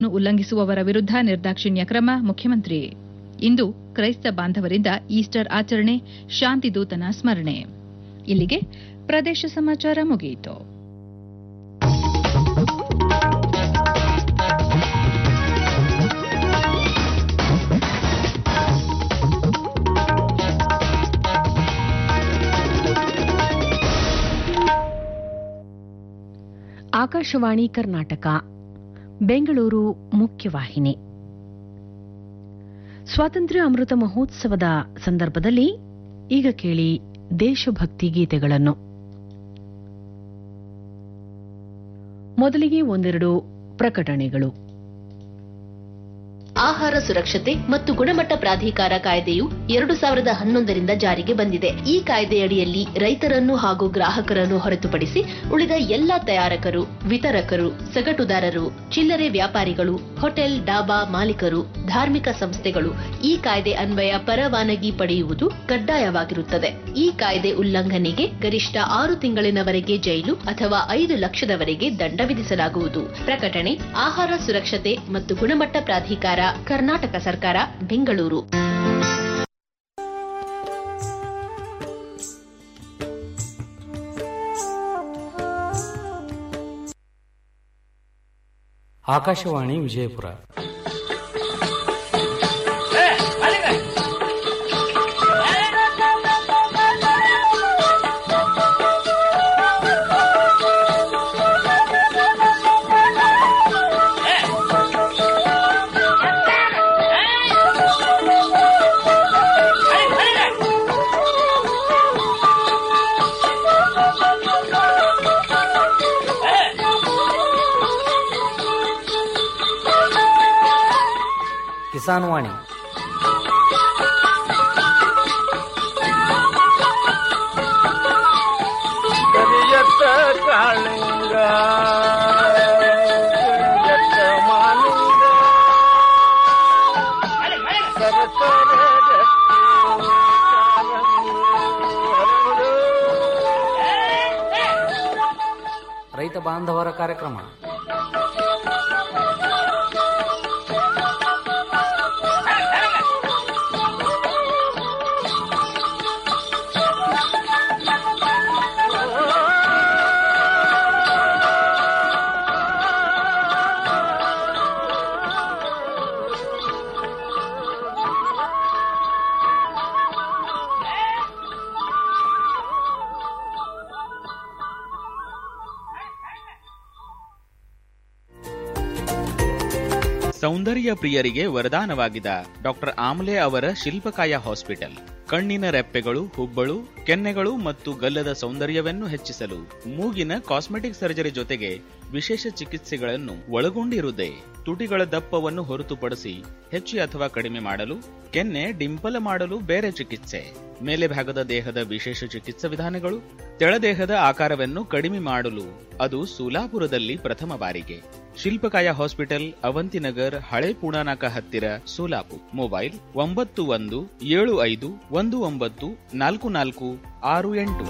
Lockdown ಉಲ್ಲಂಘಿಸುವವರ ವಿರುದ್ಧ ನಿರ್ದಾಕ್ಷಿಣ್ಯ ಕ್ರಮ ಮುಖ್ಯಮಂತ್ರಿ ಇಂದು ಕ್ರೈಸ್ತ ಬಾಂಧವರಿಂದ ಈಸ್ಟರ್ ಆಚರಣೆ ಶಾಂತಿದೂತನ ಸ್ಮರಣೆ ಇಲ್ಲಿಗೆ ಪ್ರದೇಶ ಸಮಾಚಾರ ಮುಗಿಯಿತು ಆಕಾಶವಾಣಿ ಕರ್ನಾಟಕ ಬೆಂಗಳೂರು ಮುಖ್ಯವಾಹಿನಿ ಸ್ವಾತಂತ್ರ್ಯ ಅಮೃತ ಮಹೋತ್ಸವದ ಸಂದರ್ಭದಲ್ಲಿ ಈಗ ಕೇಳಿ ದೇಶಭಕ್ತಿ ಗೀತೆಗಳನ್ನು ಮೊದಲಿಗೆ ಒಂದೆರಡು ಪ್ರಕಟಣೆಗಳು ಆಹಾರ ಸುರಕ್ಷತೆ ಮತ್ತು ಗುಣಮಟ್ಟ ಪ್ರಾಧಿಕಾರ ಕಾಯ್ದೆಯು ಎರಡು ಸಾವಿರದ ಹನ್ನೊಂದರಿಂದ ಜಾರಿಗೆ ಬಂದಿದೆ ಈ ಕಾಯ್ದೆಯಡಿಯಲ್ಲಿ ರೈತರನ್ನು ಹಾಗೂ ಗ್ರಾಹಕರನ್ನು ಹೊರತುಪಡಿಸಿ ಉಳಿದ ಎಲ್ಲ ತಯಾರಕರು ವಿತರಕರು ಸಗಟುದಾರರು ಚಿಲ್ಲರೆ ವ್ಯಾಪಾರಿಗಳು ಹೋಟೆಲ್ ಡಾಬಾ ಮಾಲೀಕರು ಧಾರ್ಮಿಕ ಸಂಸ್ಥೆಗಳು ಈ ಕಾಯ್ದೆ ಅನ್ವಯ ಪರವಾನಗಿ ಪಡೆಯುವುದು ಕಡ್ಡಾಯವಾಗಿರುತ್ತದೆ ಈ ಕಾಯ್ದೆ ಉಲ್ಲಂಘನೆಗೆ ಗರಿಷ್ಠ ಆರು ತಿಂಗಳಿನವರೆಗೆ ಜೈಲು ಅಥವಾ ಐದು ಲಕ್ಷದವರೆಗೆ ದಂಡ ವಿಧಿಸಲಾಗುವುದು ಪ್ರಕಟಣೆ ಆಹಾರ ಸುರಕ್ಷತೆ ಮತ್ತು ಗುಣಮಟ್ಟ ಪ್ರಾಧಿಕಾರ ಕರ್ನಾಟಕ ಸರ್ಕಾರ ಬೆಂಗಳೂರು ಆಕಾಶವಾಣಿ ವಿಜಯಪುರ ಕಿಸಾನ್ ವಾಣಿ ಕರಿಯತ್ತ ಕಾಳಿಂಗ ಕರಿಯತ್ತ ಮಾಲಿಂಗ ಸರಸರ ಗಟ್ಟಿ ಕಾಲಂಗು ಹರಳು. ರೈತ ಬಾಂಧವರ ಕಾರ್ಯಕ್ರಮ ಸೌಂದರ್ಯ ಪ್ರಿಯರಿಗೆ ವರದಾನವಾಗಿದ್ದ ಡಾಕ್ಟರ್ ಆಮ್ಲೆ ಅವರ ಶಿಲ್ಪಕಾಯ ಹಾಸ್ಪಿಟಲ್ ಕಣ್ಣಿನ ರೆಪ್ಪೆಗಳು ಹುಬ್ಬಳು ಕೆನ್ನೆಗಳು ಮತ್ತು ಗಲ್ಲದ ಸೌಂದರ್ಯವನ್ನು ಹೆಚ್ಚಿಸಲು ಮೂಗಿನ ಕಾಸ್ಮೆಟಿಕ್ ಸರ್ಜರಿ ಜೊತೆಗೆ ವಿಶೇಷ ಚಿಕಿತ್ಸೆಗಳನ್ನು ಒಳಗೊಂಡಿರುವುದೇ ತುಟಿಗಳ ದಪ್ಪವನ್ನು ಹೊರತುಪಡಿಸಿ ಹೆಚ್ಚು ಅಥವಾ ಕಡಿಮೆ ಮಾಡಲು ಕೆನ್ನೆ ಡಿಂಪಲ್ ಮಾಡಲು ಬೇರೆ ಚಿಕಿತ್ಸೆ ಮೇಲೆ ಭಾಗದ ದೇಹದ ವಿಶೇಷ ಚಿಕಿತ್ಸಾ ವಿಧಾನಗಳು ತೆಳದೇಹದ ಆಕಾರವನ್ನು ಕಡಿಮೆ ಮಾಡಲು ಅದು ಸೋಲಾಪುರದಲ್ಲಿ ಪ್ರಥಮ ಬಾರಿಗೆ ಶಿಲ್ಪಕಾಯ ಹಾಸ್ಪಿಟಲ್ ಅವಂತಿನಗರ್ ಹಳೆ ಪುಣಾನಾಕ ಹತ್ತಿರ ಸೋಲಾಪುರ್ ಮೊಬೈಲ್ ಒಂಬತ್ತು ಒಂದು ಏಳು ಐದು ಒಂದು ಒಂಬತ್ತು ನಾಲ್ಕು ನಾಲ್ಕು ಆರು ಎಂಟು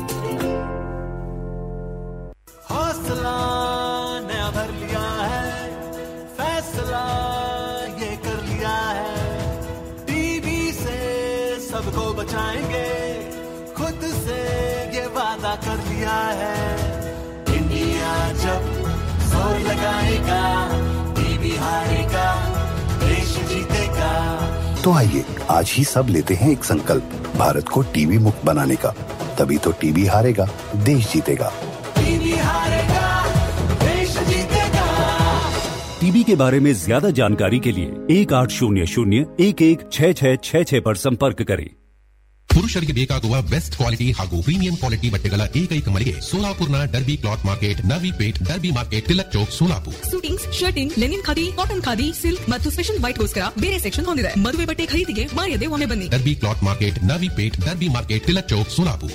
हौसला नया भर लिया है फैसला ये कर लिया है टीवी से सबको बचाएंगे खुद से ये वादा कर लिया है इंडिया जब जोर लगाएगा टीवी हारेगा देश जीतेगा तो आइए आज ही सब लेते हैं एक संकल्प भारत को टीवी मुक्त बनाने का तभी तो टीवी हारेगा देश जीतेगा टीवी हारेगा देश जीतेगा टीबी के बारे में ज्यादा जानकारी के लिए एक आठ शून्य शून्य एक एक छः छः छः छः पर संपर्क करें ಪುರುಷರಿಗೆ ಬೇಕಾಗುವ ಬೆಸ್ಟ್ ಕ್ವಾಲಿಟಿ ಹಾಗೂ ಪ್ರೀಮಿಯಂ ಕ್ವಾಲಿಟಿ ಬಟ್ಟೆಗಳ ಏಕೈಕ ಮಳಿಗೆ ಸೋಲಾಪುರ್ನ Derby cloth market Navi Peth Derby market Tilak Chowk Solapur suitings shirting linen khadi cotton khadi silk ಮತ್ತು ಸ್ಪೆಷಲ್ ವೈಟ್ಗೋಸ್ಕರ ಬೇರೆ ಸೆಕ್ಷನ್ ಹೊಂದಿದೆ ಮದುವೆ ಬಟ್ಟೆ ಖರೀದಿಗೆ ಮಾಯದೆ ಒಮ್ಮೆ ಬನ್ನಿ Derby cloth market Navi Peth Derby market Tilak Chowk Solapur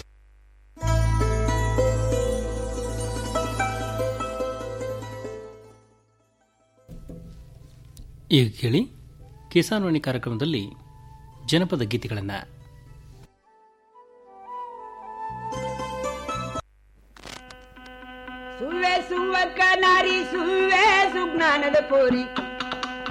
ಈಗ ಕೇಳಿ ಕಿಸಾನ್ ವಾಣಿ ಕಾರ್ಯಕ್ರಮದಲ್ಲಿ ಜನಪದ ಗೀತೆಗಳನ್ನು ಸುವ್ವೆ ಸುವ್ವಕ್ಕ ನಾರಿ ಸುವ್ವೆ ಸುಜ್ಞಾನದ ಕೋರಿ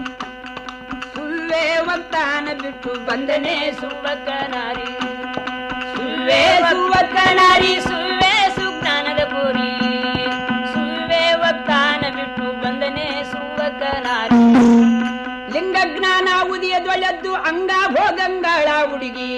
ಬಿಟ್ಟು ಬಂದನೆ ಸುವಕ ನಾರಿ ಸುವ್ವೆ ಸುವಕ ನಾರಿ ಸುವ್ವೆ ಸುಜ್ಞಾನದ ಪುರಿ ಸುವ್ವೆ ವಕ್ತಾನ ಬಿಟ್ಟು ಬಂದನೆ ಸುವಕ ನಾರಿ ಲಿಂಗ ಜ್ಞಾನ ಉದಿಯದೊಳೆದ್ದು ಅಂಗ ಭೋಗಂಗಳ ಹುಡುಗಿ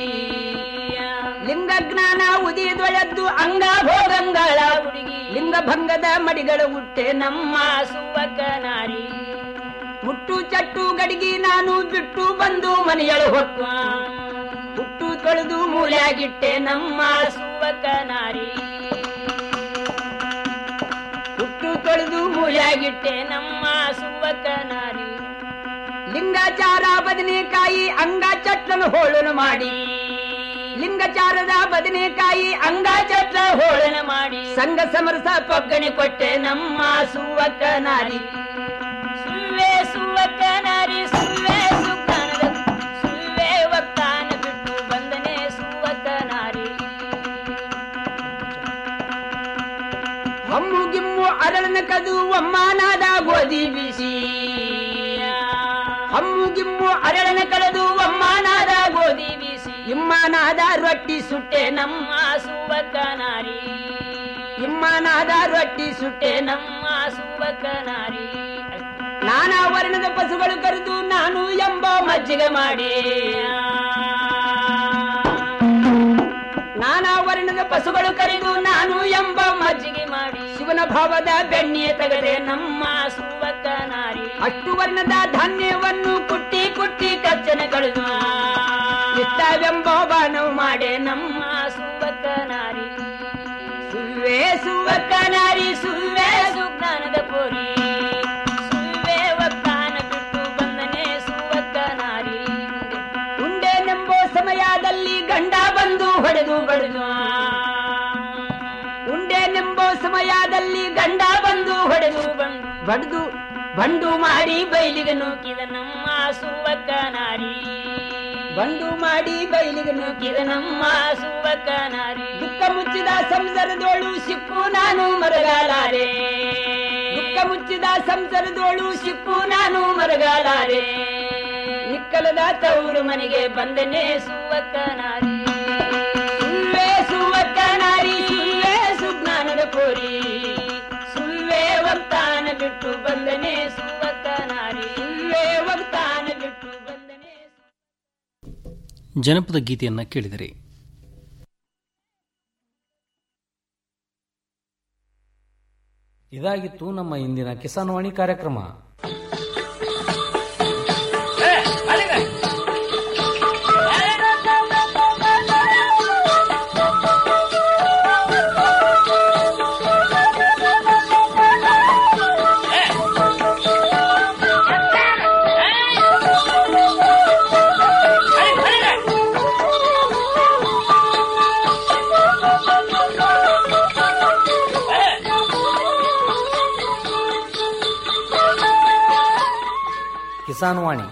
ಲಿಂಗ ಜ್ಞಾನ ಉದಿಯದೊಳೆದ್ದು ಅಂಗ ಭೋಗಂಗಳ ಹುಡುಗಿ ಲಿಂಗ ಭಂಗದ ಮಡಿಗಳು ಹುಟ್ಟೆ ನಮ್ಮ ಸುವಕ ನಾರಿ ಮುಟ್ಟು ಚಟ್ಟು ಗಡಿಗಿ ನಾನು ಬಿಟ್ಟು ಬಂದು ಮನೆಯಳು ಹೊಕ್ಕ ಹುಟ್ಟು ತೊಳೆದು ಮೂಲೆಯಾಗಿಟ್ಟೆ ನಮ್ಮ ಸುವಕ ನಾರಿ ಹುಟ್ಟು ತೊಳೆದು ಮೂಲೆಯಾಗಿಟ್ಟೆ ನಮ್ಮ ಸುವಕ ನಾರಿ ಲಿಂಗಾಚಾರ ಬದನೆಕಾಯಿ ಅಂಗ ಚಟ್ಲನು ಹೋಳನು ಮಾಡಿ ಲಿಂಗಚಾರದ ಬದನೆಕಾಯಿ ಅಂಗ ಚಟ್ಲ ಹೋಳನ ಮಾಡಿ ಸಂಘ ಸಮರಸ ಪೊಗ್ಗಣೆ ಕೊಟ್ಟೆ ನಮ್ಮ ಸುವಕ ನಾರಿ ಸುವ್ವೆ ಸುವಕ ನಾರಿ ಸುವ್ವೆ ಸುಜ್ಞಾನದ ಸುವ್ವೆ ವಕ್ತಾನ ಬಿಟ್ಟು ಬಂದನೆ ಸುವಕ ನಾರಿ ಹಮ್ಮು ಗಿಮ್ಮು ಅರಳನ ಕದು ಒಮ್ಮನಾದ ಗೋಧಿ ಬಿಸಿ ಹಮ್ಮು ಗಿಮ್ಮು ಅರಳನ ಕಳೆದು ಒಮ್ಮನಾದ ಗೋಧಿ ಬಿಸಿ ಇಮ್ಮನಾದ ರೊಟ್ಟಿ ಸುಟ್ಟೆ ನಮ್ಮ ಸುವಕ ನಾರಿ ಇಮ್ಮನಾದ ರೊಟ್ಟಿ ಸುಟ್ಟೆ ನಮ್ಮ ಸುವಕ ನಾರಿ ನಾನಾ ವರ್ಣದ ಪಶುಗಳು ಕರೆದು ನಾನು ಎಂಬ ಮಜ್ಜಿಗೆ ಮಾಡಿ ನಾನಾ ವರ್ಣದ ಪಶುಗಳು ಕರೆದು ನಾನು ಎಂಬ ಮಜ್ಜಿಗೆ ಮಾಡಿ ಶಿವನ ಭಾವದ ಬೆಣ್ಣೆ ತೆಗೆದೆ ನಮ್ಮ ಸುವಕ ನಾರಿ ಅಷ್ಟು ವರ್ಣದ ಧಾನ್ಯವನ್ನು ಕುಟ್ಟಿ ಕುಟ್ಟಿ ಕಚ್ಚನೆ ಕಳೆದು ಇಷ್ಟವೆಂಬ ಬಾಣವು ಮಾಡೆ ನಮ್ಮ ಸುವಕ ನಾರಿ ಸುವ್ವೆ ಸುವಕ ನಾರಿ ಸುವ್ವೆ ಸುಜ್ಞಾನದ ಪೋರಿ ಸುವ್ವೆ ವಕ್ತಾನ ಬಿಟ್ಟು ಬಂದನೆ ಸುವಕ ನಾರಿ ಉಂಡೆ ನೆಂಬೋ ಸಮಯದಲ್ಲಿ ಗಂಡ ಬಂದು ಹೊಡೆದು ಬಡಿದು ಉಂಡೆ ನೆಂಬೋ ಸಮಯದಲ್ಲಿ ಗಂಡ ಬಂದು ಹೊಡೆದು ಬಂದು ಬಡ್ದು ಬಂಡು ಮಾಡಿ ಬೈಲಿಗೆ ನೂಕಿದ ನಮ್ಮ ಸುವಕ ನಾರಿ ಬಂಡು ಮಾಡಿ ಬೈಲಿಗೆ ನೂಕಿದ ನಮ್ಮ ಸುವಕ ನಾರಿ ದುಃಖ ಮುಚ್ಚಿದ ಸಂಸಾರದೋಳು ಸಿಕ್ಕು ನಾನು ಮರಗಾಲಾರೆ ದುಃಖ ಮುಚ್ಚಿದ ಸಂಸಾರದೋಳು ಸಿಕ್ಕು ನಾನು ಮರಗಾಲಾರೆ ನಿಕ್ಕಲದ ತವರು ಮನೆಗೆ ಬಂದನೆ ಸುವಕ ನಾರಿ ಸುಳ್ವೆ ಸುವಕ ನಾರಿ ಸುಳ್ವೆ ಸುಜ್ಞಾನದ ಕೋರಿ ಸುಳ್ವೆ ವಕ್ತಾನ ಬಿಟ್ಟು ಬಂದನೆ ಸುವಕ ನಾರಿ ಸುಳ್ವೆ ವಕ್ತಾನ ಬಿಟ್ಟು ಬಂದನೆ ಜನಪದ ಗೀತೆಯನ್ನ ಕೇಳಿದರೆ ಇದಾಗಿತ್ತು ನಮ್ಮ ಇಂದಿನ ಕಿಸಾನ್ ವಾಣಿ ಕಾರ್ಯಕ್ರಮ ಕಿಸಾನ್ ವಾಣಿ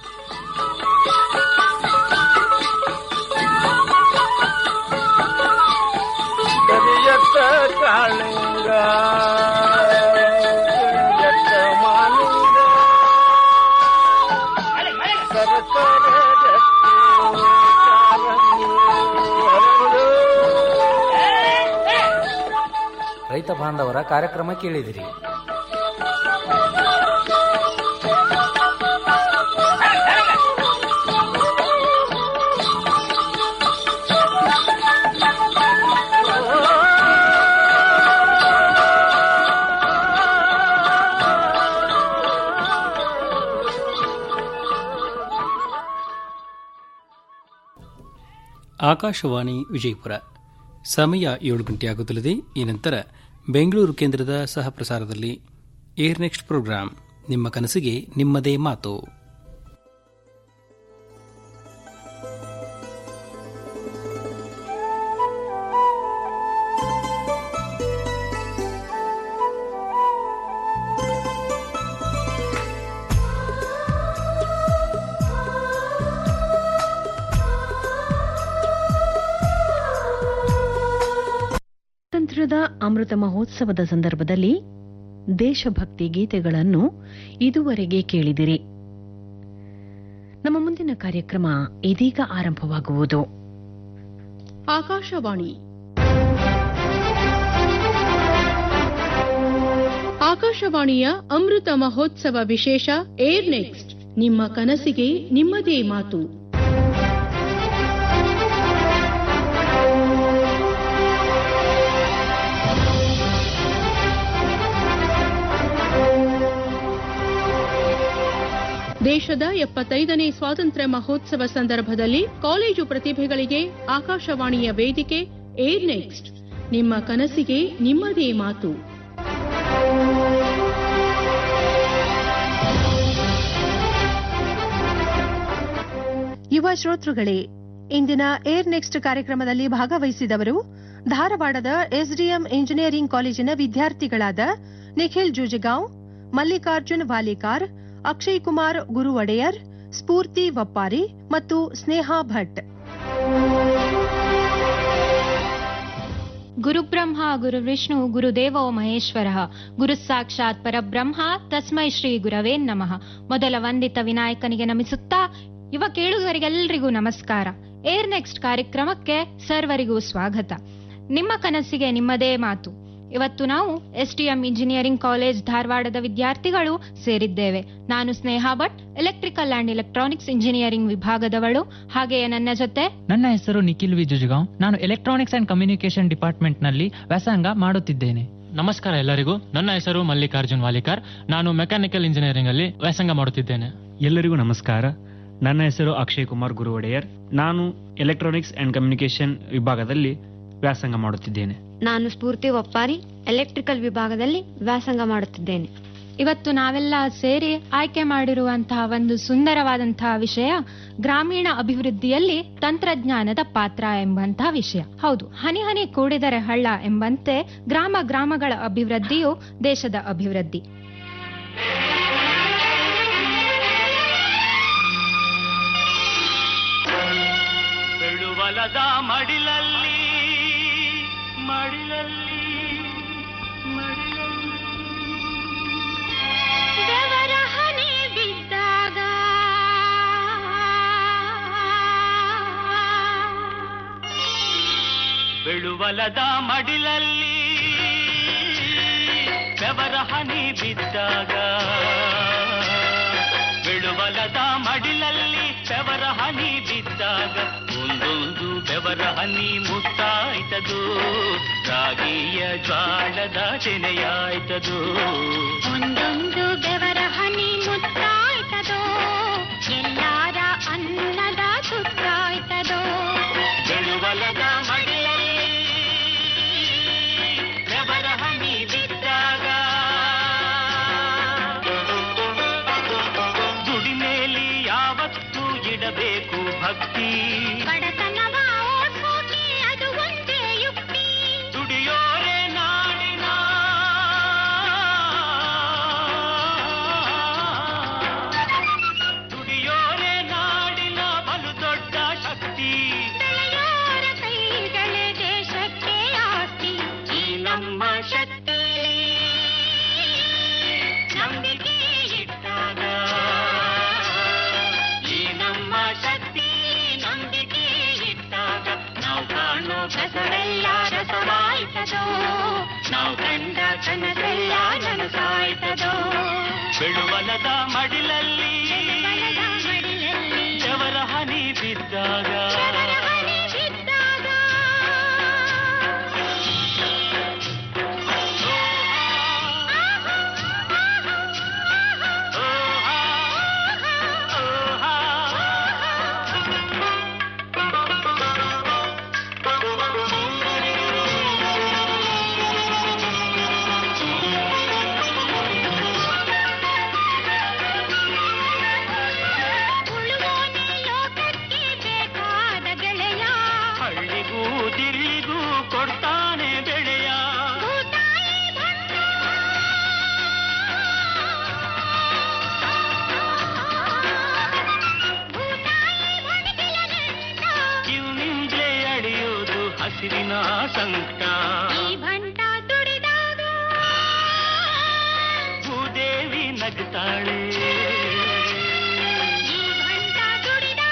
ಕರಿಯತ್ತ ಕಾಳಿಂಗ ಕರಿಯತ್ತ ಮಾಲಿಂಗ ಸರಸರ ಗಟ್ಟಿ ಕಾಲಂಗಿ ಹರಡು. ರೈತ ಬಾಂಧವರ ಕಾರ್ಯಕ್ರಮ ಕೇಳಿದಿರಿ ಆಕಾಶವಾಣಿ ವಿಜಯಪುರ ಸಮಯ ಏಳು ಗಂಟೆಯಾಗುತ್ತಲಿದೆ ಈ ನಂತರ ಬೆಂಗಳೂರು ಕೇಂದ್ರದ ಸಹ ಪ್ರಸಾರದಲ್ಲಿ ಏರ್ ನೆಕ್ಸ್ಟ್ ಪ್ರೋಗ್ರಾಂ ನಿಮ್ಮ ಕನಸಿಗೆ ನಿಮ್ಮದೇ ಮಾತು ಸ್ವಾತಂತ್ರ್ಯದ ಅಮೃತ ಮಹೋತ್ಸವದ ಸಂದರ್ಭದಲ್ಲಿ ದೇಶಭಕ್ತಿ ಗೀತೆಗಳನ್ನು ಇದುವರೆಗೆ ಕೇಳಿದಿರಿ ನಮ್ಮ ಮುಂದಿನ ಮುಂದಿನ ಕಾರ್ಯಕ್ರಮ ಇದೀಗ ಆರಂಭವಾಗುವುದು ಆಕಾಶವಾಣಿ ಆಕಾಶವಾಣಿಯ ಅಮೃತ ಮಹೋತ್ಸವ ವಿಶೇಷ ಏರ್ ನೆಕ್ಸ್ಟ್ ನಿಮ್ಮ ಕನಸಿಗೆ ನಿಮ್ಮದೇ ಮಾತು ದೇಶದ ಎಪ್ಪತ್ತೈದನೇ ಸ್ವಾತಂತ್ರ್ಯ ಮಹೋತ್ಸವ ಸಂದರ್ಭದಲ್ಲಿ ಕಾಲೇಜು ಪ್ರತಿಭೆಗಳಿಗೆ ಆಕಾಶವಾಣಿಯ ವೇದಿಕೆ ಏರ್ ನೆಕ್ಸ್ಟ್ ನಿಮ್ಮ ಕನಸಿಗೆ ನಿಮ್ಮದೇ ಮಾತು ಯುವ ಶ್ರೋತೃಗಳೇ ಇಂದಿನ ಏರ್ ನೆಕ್ಸ್ಟ್ ಕಾರ್ಯಕ್ರಮದಲ್ಲಿ ಭಾಗವಹಿಸಿದವರು ಧಾರವಾಡದ ಎಸ್ಡಿಎಂ ಇಂಜಿನಿಯರಿಂಗ್ ಕಾಲೇಜಿನ ವಿದ್ಯಾರ್ಥಿಗಳಾದ ನಿಖಿಲ್ ಜುಜಗಾಂವ್ ಮಲ್ಲಿಕಾರ್ಜುನ್ ವಾಲಿಕಾರ್ ಅಕ್ಷಯ್ ಕುಮಾರ್ ಗುರುವಡೆಯರ್ ಸ್ಫೂರ್ತಿ ವಪ್ಪಾರಿ ಮತ್ತು ಸ್ನೇಹಾ ಭಟ್ ಗುರುಬ್ರಹ್ಮ ಗುರುವಿಷ್ಣು ಗುರುದೇವೋ ಮಹೇಶ್ವರ ಗುರು ಸಾಕ್ಷಾತ್ ಪರಬ್ರಹ್ಮ ತಸ್ಮೈ ಶ್ರೀ ಗುರವೇ ನಮಃ ಮೊದಲ ವಂದಿತ ವಿನಾಯಕನಿಗೆ ನಮಿಸುತ್ತಾ ಯುವ ಕೇಳುಗರಿಗೆಲ್ಲರಿಗೂ ನಮಸ್ಕಾರ ಏರ್ ನೆಕ್ಸ್ಟ್ ಕಾರ್ಯಕ್ರಮಕ್ಕೆ ಸರ್ವರಿಗೂ ಸ್ವಾಗತ ನಿಮ್ಮ ಕನಸಿಗೆ ನಿಮ್ಮದೇ ಮಾತು ಇವತ್ತು ನಾವು ಎಸ್ಟಿಎಂ ಇಂಜಿನಿಯರಿಂಗ್ ಕಾಲೇಜ್ ಧಾರವಾಡದ ವಿದ್ಯಾರ್ಥಿಗಳು ಸೇರಿದ್ದೇವೆ ನಾನು Sneha Bhat electrical and electronics engineering ವಿಭಾಗದವಳು ಹಾಗೆಯೇ ನನ್ನ ಜೊತೆ ನನ್ನ ಹೆಸರು ನಿಖಿಲ್ ವಿ ಜುಜುಗಾಂವ್ ನಾನು ಎಲೆಕ್ಟ್ರಾನಿಕ್ಸ್ ಅಂಡ್ ಕಮ್ಯುನಿಕೇಶನ್ ಡಿಪಾರ್ಟ್ಮೆಂಟ್ ನಲ್ಲಿ ವ್ಯಾಸಂಗ ಮಾಡುತ್ತಿದ್ದೇನೆ ನಮಸ್ಕಾರ ಎಲ್ಲರಿಗೂ ನನ್ನ ಹೆಸರು ಮಲ್ಲಿಕಾರ್ಜುನ್ ವಾಲಿಕಾರ್ ನಾನು ಮೆಕ್ಯಾನಿಕಲ್ ಇಂಜಿನಿಯರಿಂಗ್ ಅಲ್ಲಿ ವ್ಯಾಸಂಗ ಮಾಡುತ್ತಿದ್ದೇನೆ ಎಲ್ಲರಿಗೂ ನಮಸ್ಕಾರ ನನ್ನ ಹೆಸರು ಅಕ್ಷಯ್ ಕುಮಾರ್ ಗುರು ಒಡೆಯರ್ ನಾನು ಎಲೆಕ್ಟ್ರಾನಿಕ್ಸ್ ಅಂಡ್ ಕಮ್ಯುನಿಕೇಶನ್ ವಿಭಾಗದಲ್ಲಿ ವ್ಯಾಸಂಗ ಮಾಡುತ್ತಿದ್ದೇನೆ ನಾನು ಸ್ಫೂರ್ತಿ ಒಪ್ಪಾರಿ ಎಲೆಕ್ಟ್ರಿಕಲ್ ವಿಭಾಗದಲ್ಲಿ ವ್ಯಾಸಂಗ ಮಾಡುತ್ತಿದ್ದೇನೆ ಇವತ್ತು ನಾವೆಲ್ಲ ಸೇರಿ ಆಯ್ಕೆ ಮಾಡಿರುವಂತಹ ಒಂದು ಸುಂದರವಾದಂತಹ ವಿಷಯ ಗ್ರಾಮೀಣ ಅಭಿವೃದ್ಧಿಯಲ್ಲಿ ತಂತ್ರಜ್ಞಾನದ ಪಾತ್ರ ಎಂಬಂತಹ ವಿಷಯ ಹೌದು ಹನಿ ಹನಿ ಕೂಡಿದರೆ ಹಳ್ಳ ಎಂಬಂತೆ ಗ್ರಾಮ ಗ್ರಾಮಗಳ ಅಭಿವೃದ್ಧಿಯು ದೇಶದ ಅಭಿವೃದ್ಧಿ ಬೆಳುವಲದ ಮಡಿಲಲ್ಲಿ ಮಡಿಲಲ್ಲಿ ಮಡಿಲಲ್ಲಿ ಬೆವರ ಹನಿ ಬಿದ್ದಾಗ ಬೆಳುವಲದ ಮಡಿಲಲ್ಲಿ ಬೆವರ ಹನಿ ಬಿದ್ದಾಗ ಬೆಳುವಲದ ಮಡಿಲಲ್ಲಿ ಬೆವರ ಹನಿ ಬಿದ್ದಾಗ ಒಂದೊಂದು ಬೆವರ ಹನಿ ಮುತ್ತಾಯ್ತದು ರಾಗಿಯ ಜ್ವಾಳದ ತೆನೆಯಾಯ್ತದು ಒಂದೊಂದು ಬೆವರ ಹನಿ ಮುತ್ತಾಯ್ತದೋ ಎಲ್ಲಾರ ಅನ್ನದ ಸುತ್ತಾಯ್ತದೋ ಬೆಳುವಲದ ಮಡಿಲಲ್ಲಿ ಬೆವರ ಹನಿ ಬಿದ್ದಾಗ ದುಡಿಮೇಲಿ ಯಾವತ್ತೂ ಇಡಬೇಕು ಭಕ್ತಿ ಬಡತನವ ಓಡ್ಸೋಕೆ ಅದು ಒಂದೇ ಯುಕ್ತಿ ದುಡಿಯೋರೆ ನಾಡಿನ ದುಡಿಯೋರೆ ನಾಡಿನ ಬಲು ದೊಡ್ಡ ಶಕ್ತಿ ಬೆಳೆಯೋರ ಕೈಗಳೇ ದೇಶಕ್ಕೆ ಆಸ್ತಿ ಈ ನಮ್ಮ ಶಕ್ತಿ ನಂಬಿಕೆ ಇಟ್ಟಾಗ ಈ ನಮ್ಮ ಶಕ್ತಿ ನಂಬಿಕೆ ಇಟ್ಟಾಗ ನಾವು ಕಾಣೋ ಕಸರೆಲ್ಲ ರಸವಾಯ್ತದೋ ನಾವು ಕಂಡ ಕನಸೆಲ್ಲ ನನಸಾಯ್ತದೋ ಬೆಳುವಲದ ಮಡಿಲಲ್ಲಿ ಜವರ ಹನಿ ಬಿದ್ದಾಗ ಉಳುವೋನೆ ಲೋಕಕ್ಕೆ ಬೇಕಾದ ಗೆಳೆಯ ಹಳ್ಳಿಗೂ ದಿಲ್ಲಿಗೂ ಕೊಡ್ತಾನೆ ಬೆಳೆಯ ಭೂತಾಯಿ ಬಂದ ಭೂತಾಯಿ ಬಣಗಿಲನೆಂದ ಕಿವಿನಿಂದಲೇ ಅಳಿಯೋದು ಹಸಿರಿನ ಸಂಕಟ ಈ ಭಂಟ ದುಡಿದಾಗ ಭೂದೇವಿ ನಗುತ್ತಾಳೆ ಈ ಭಂಟ ದುಡಿದಾಗ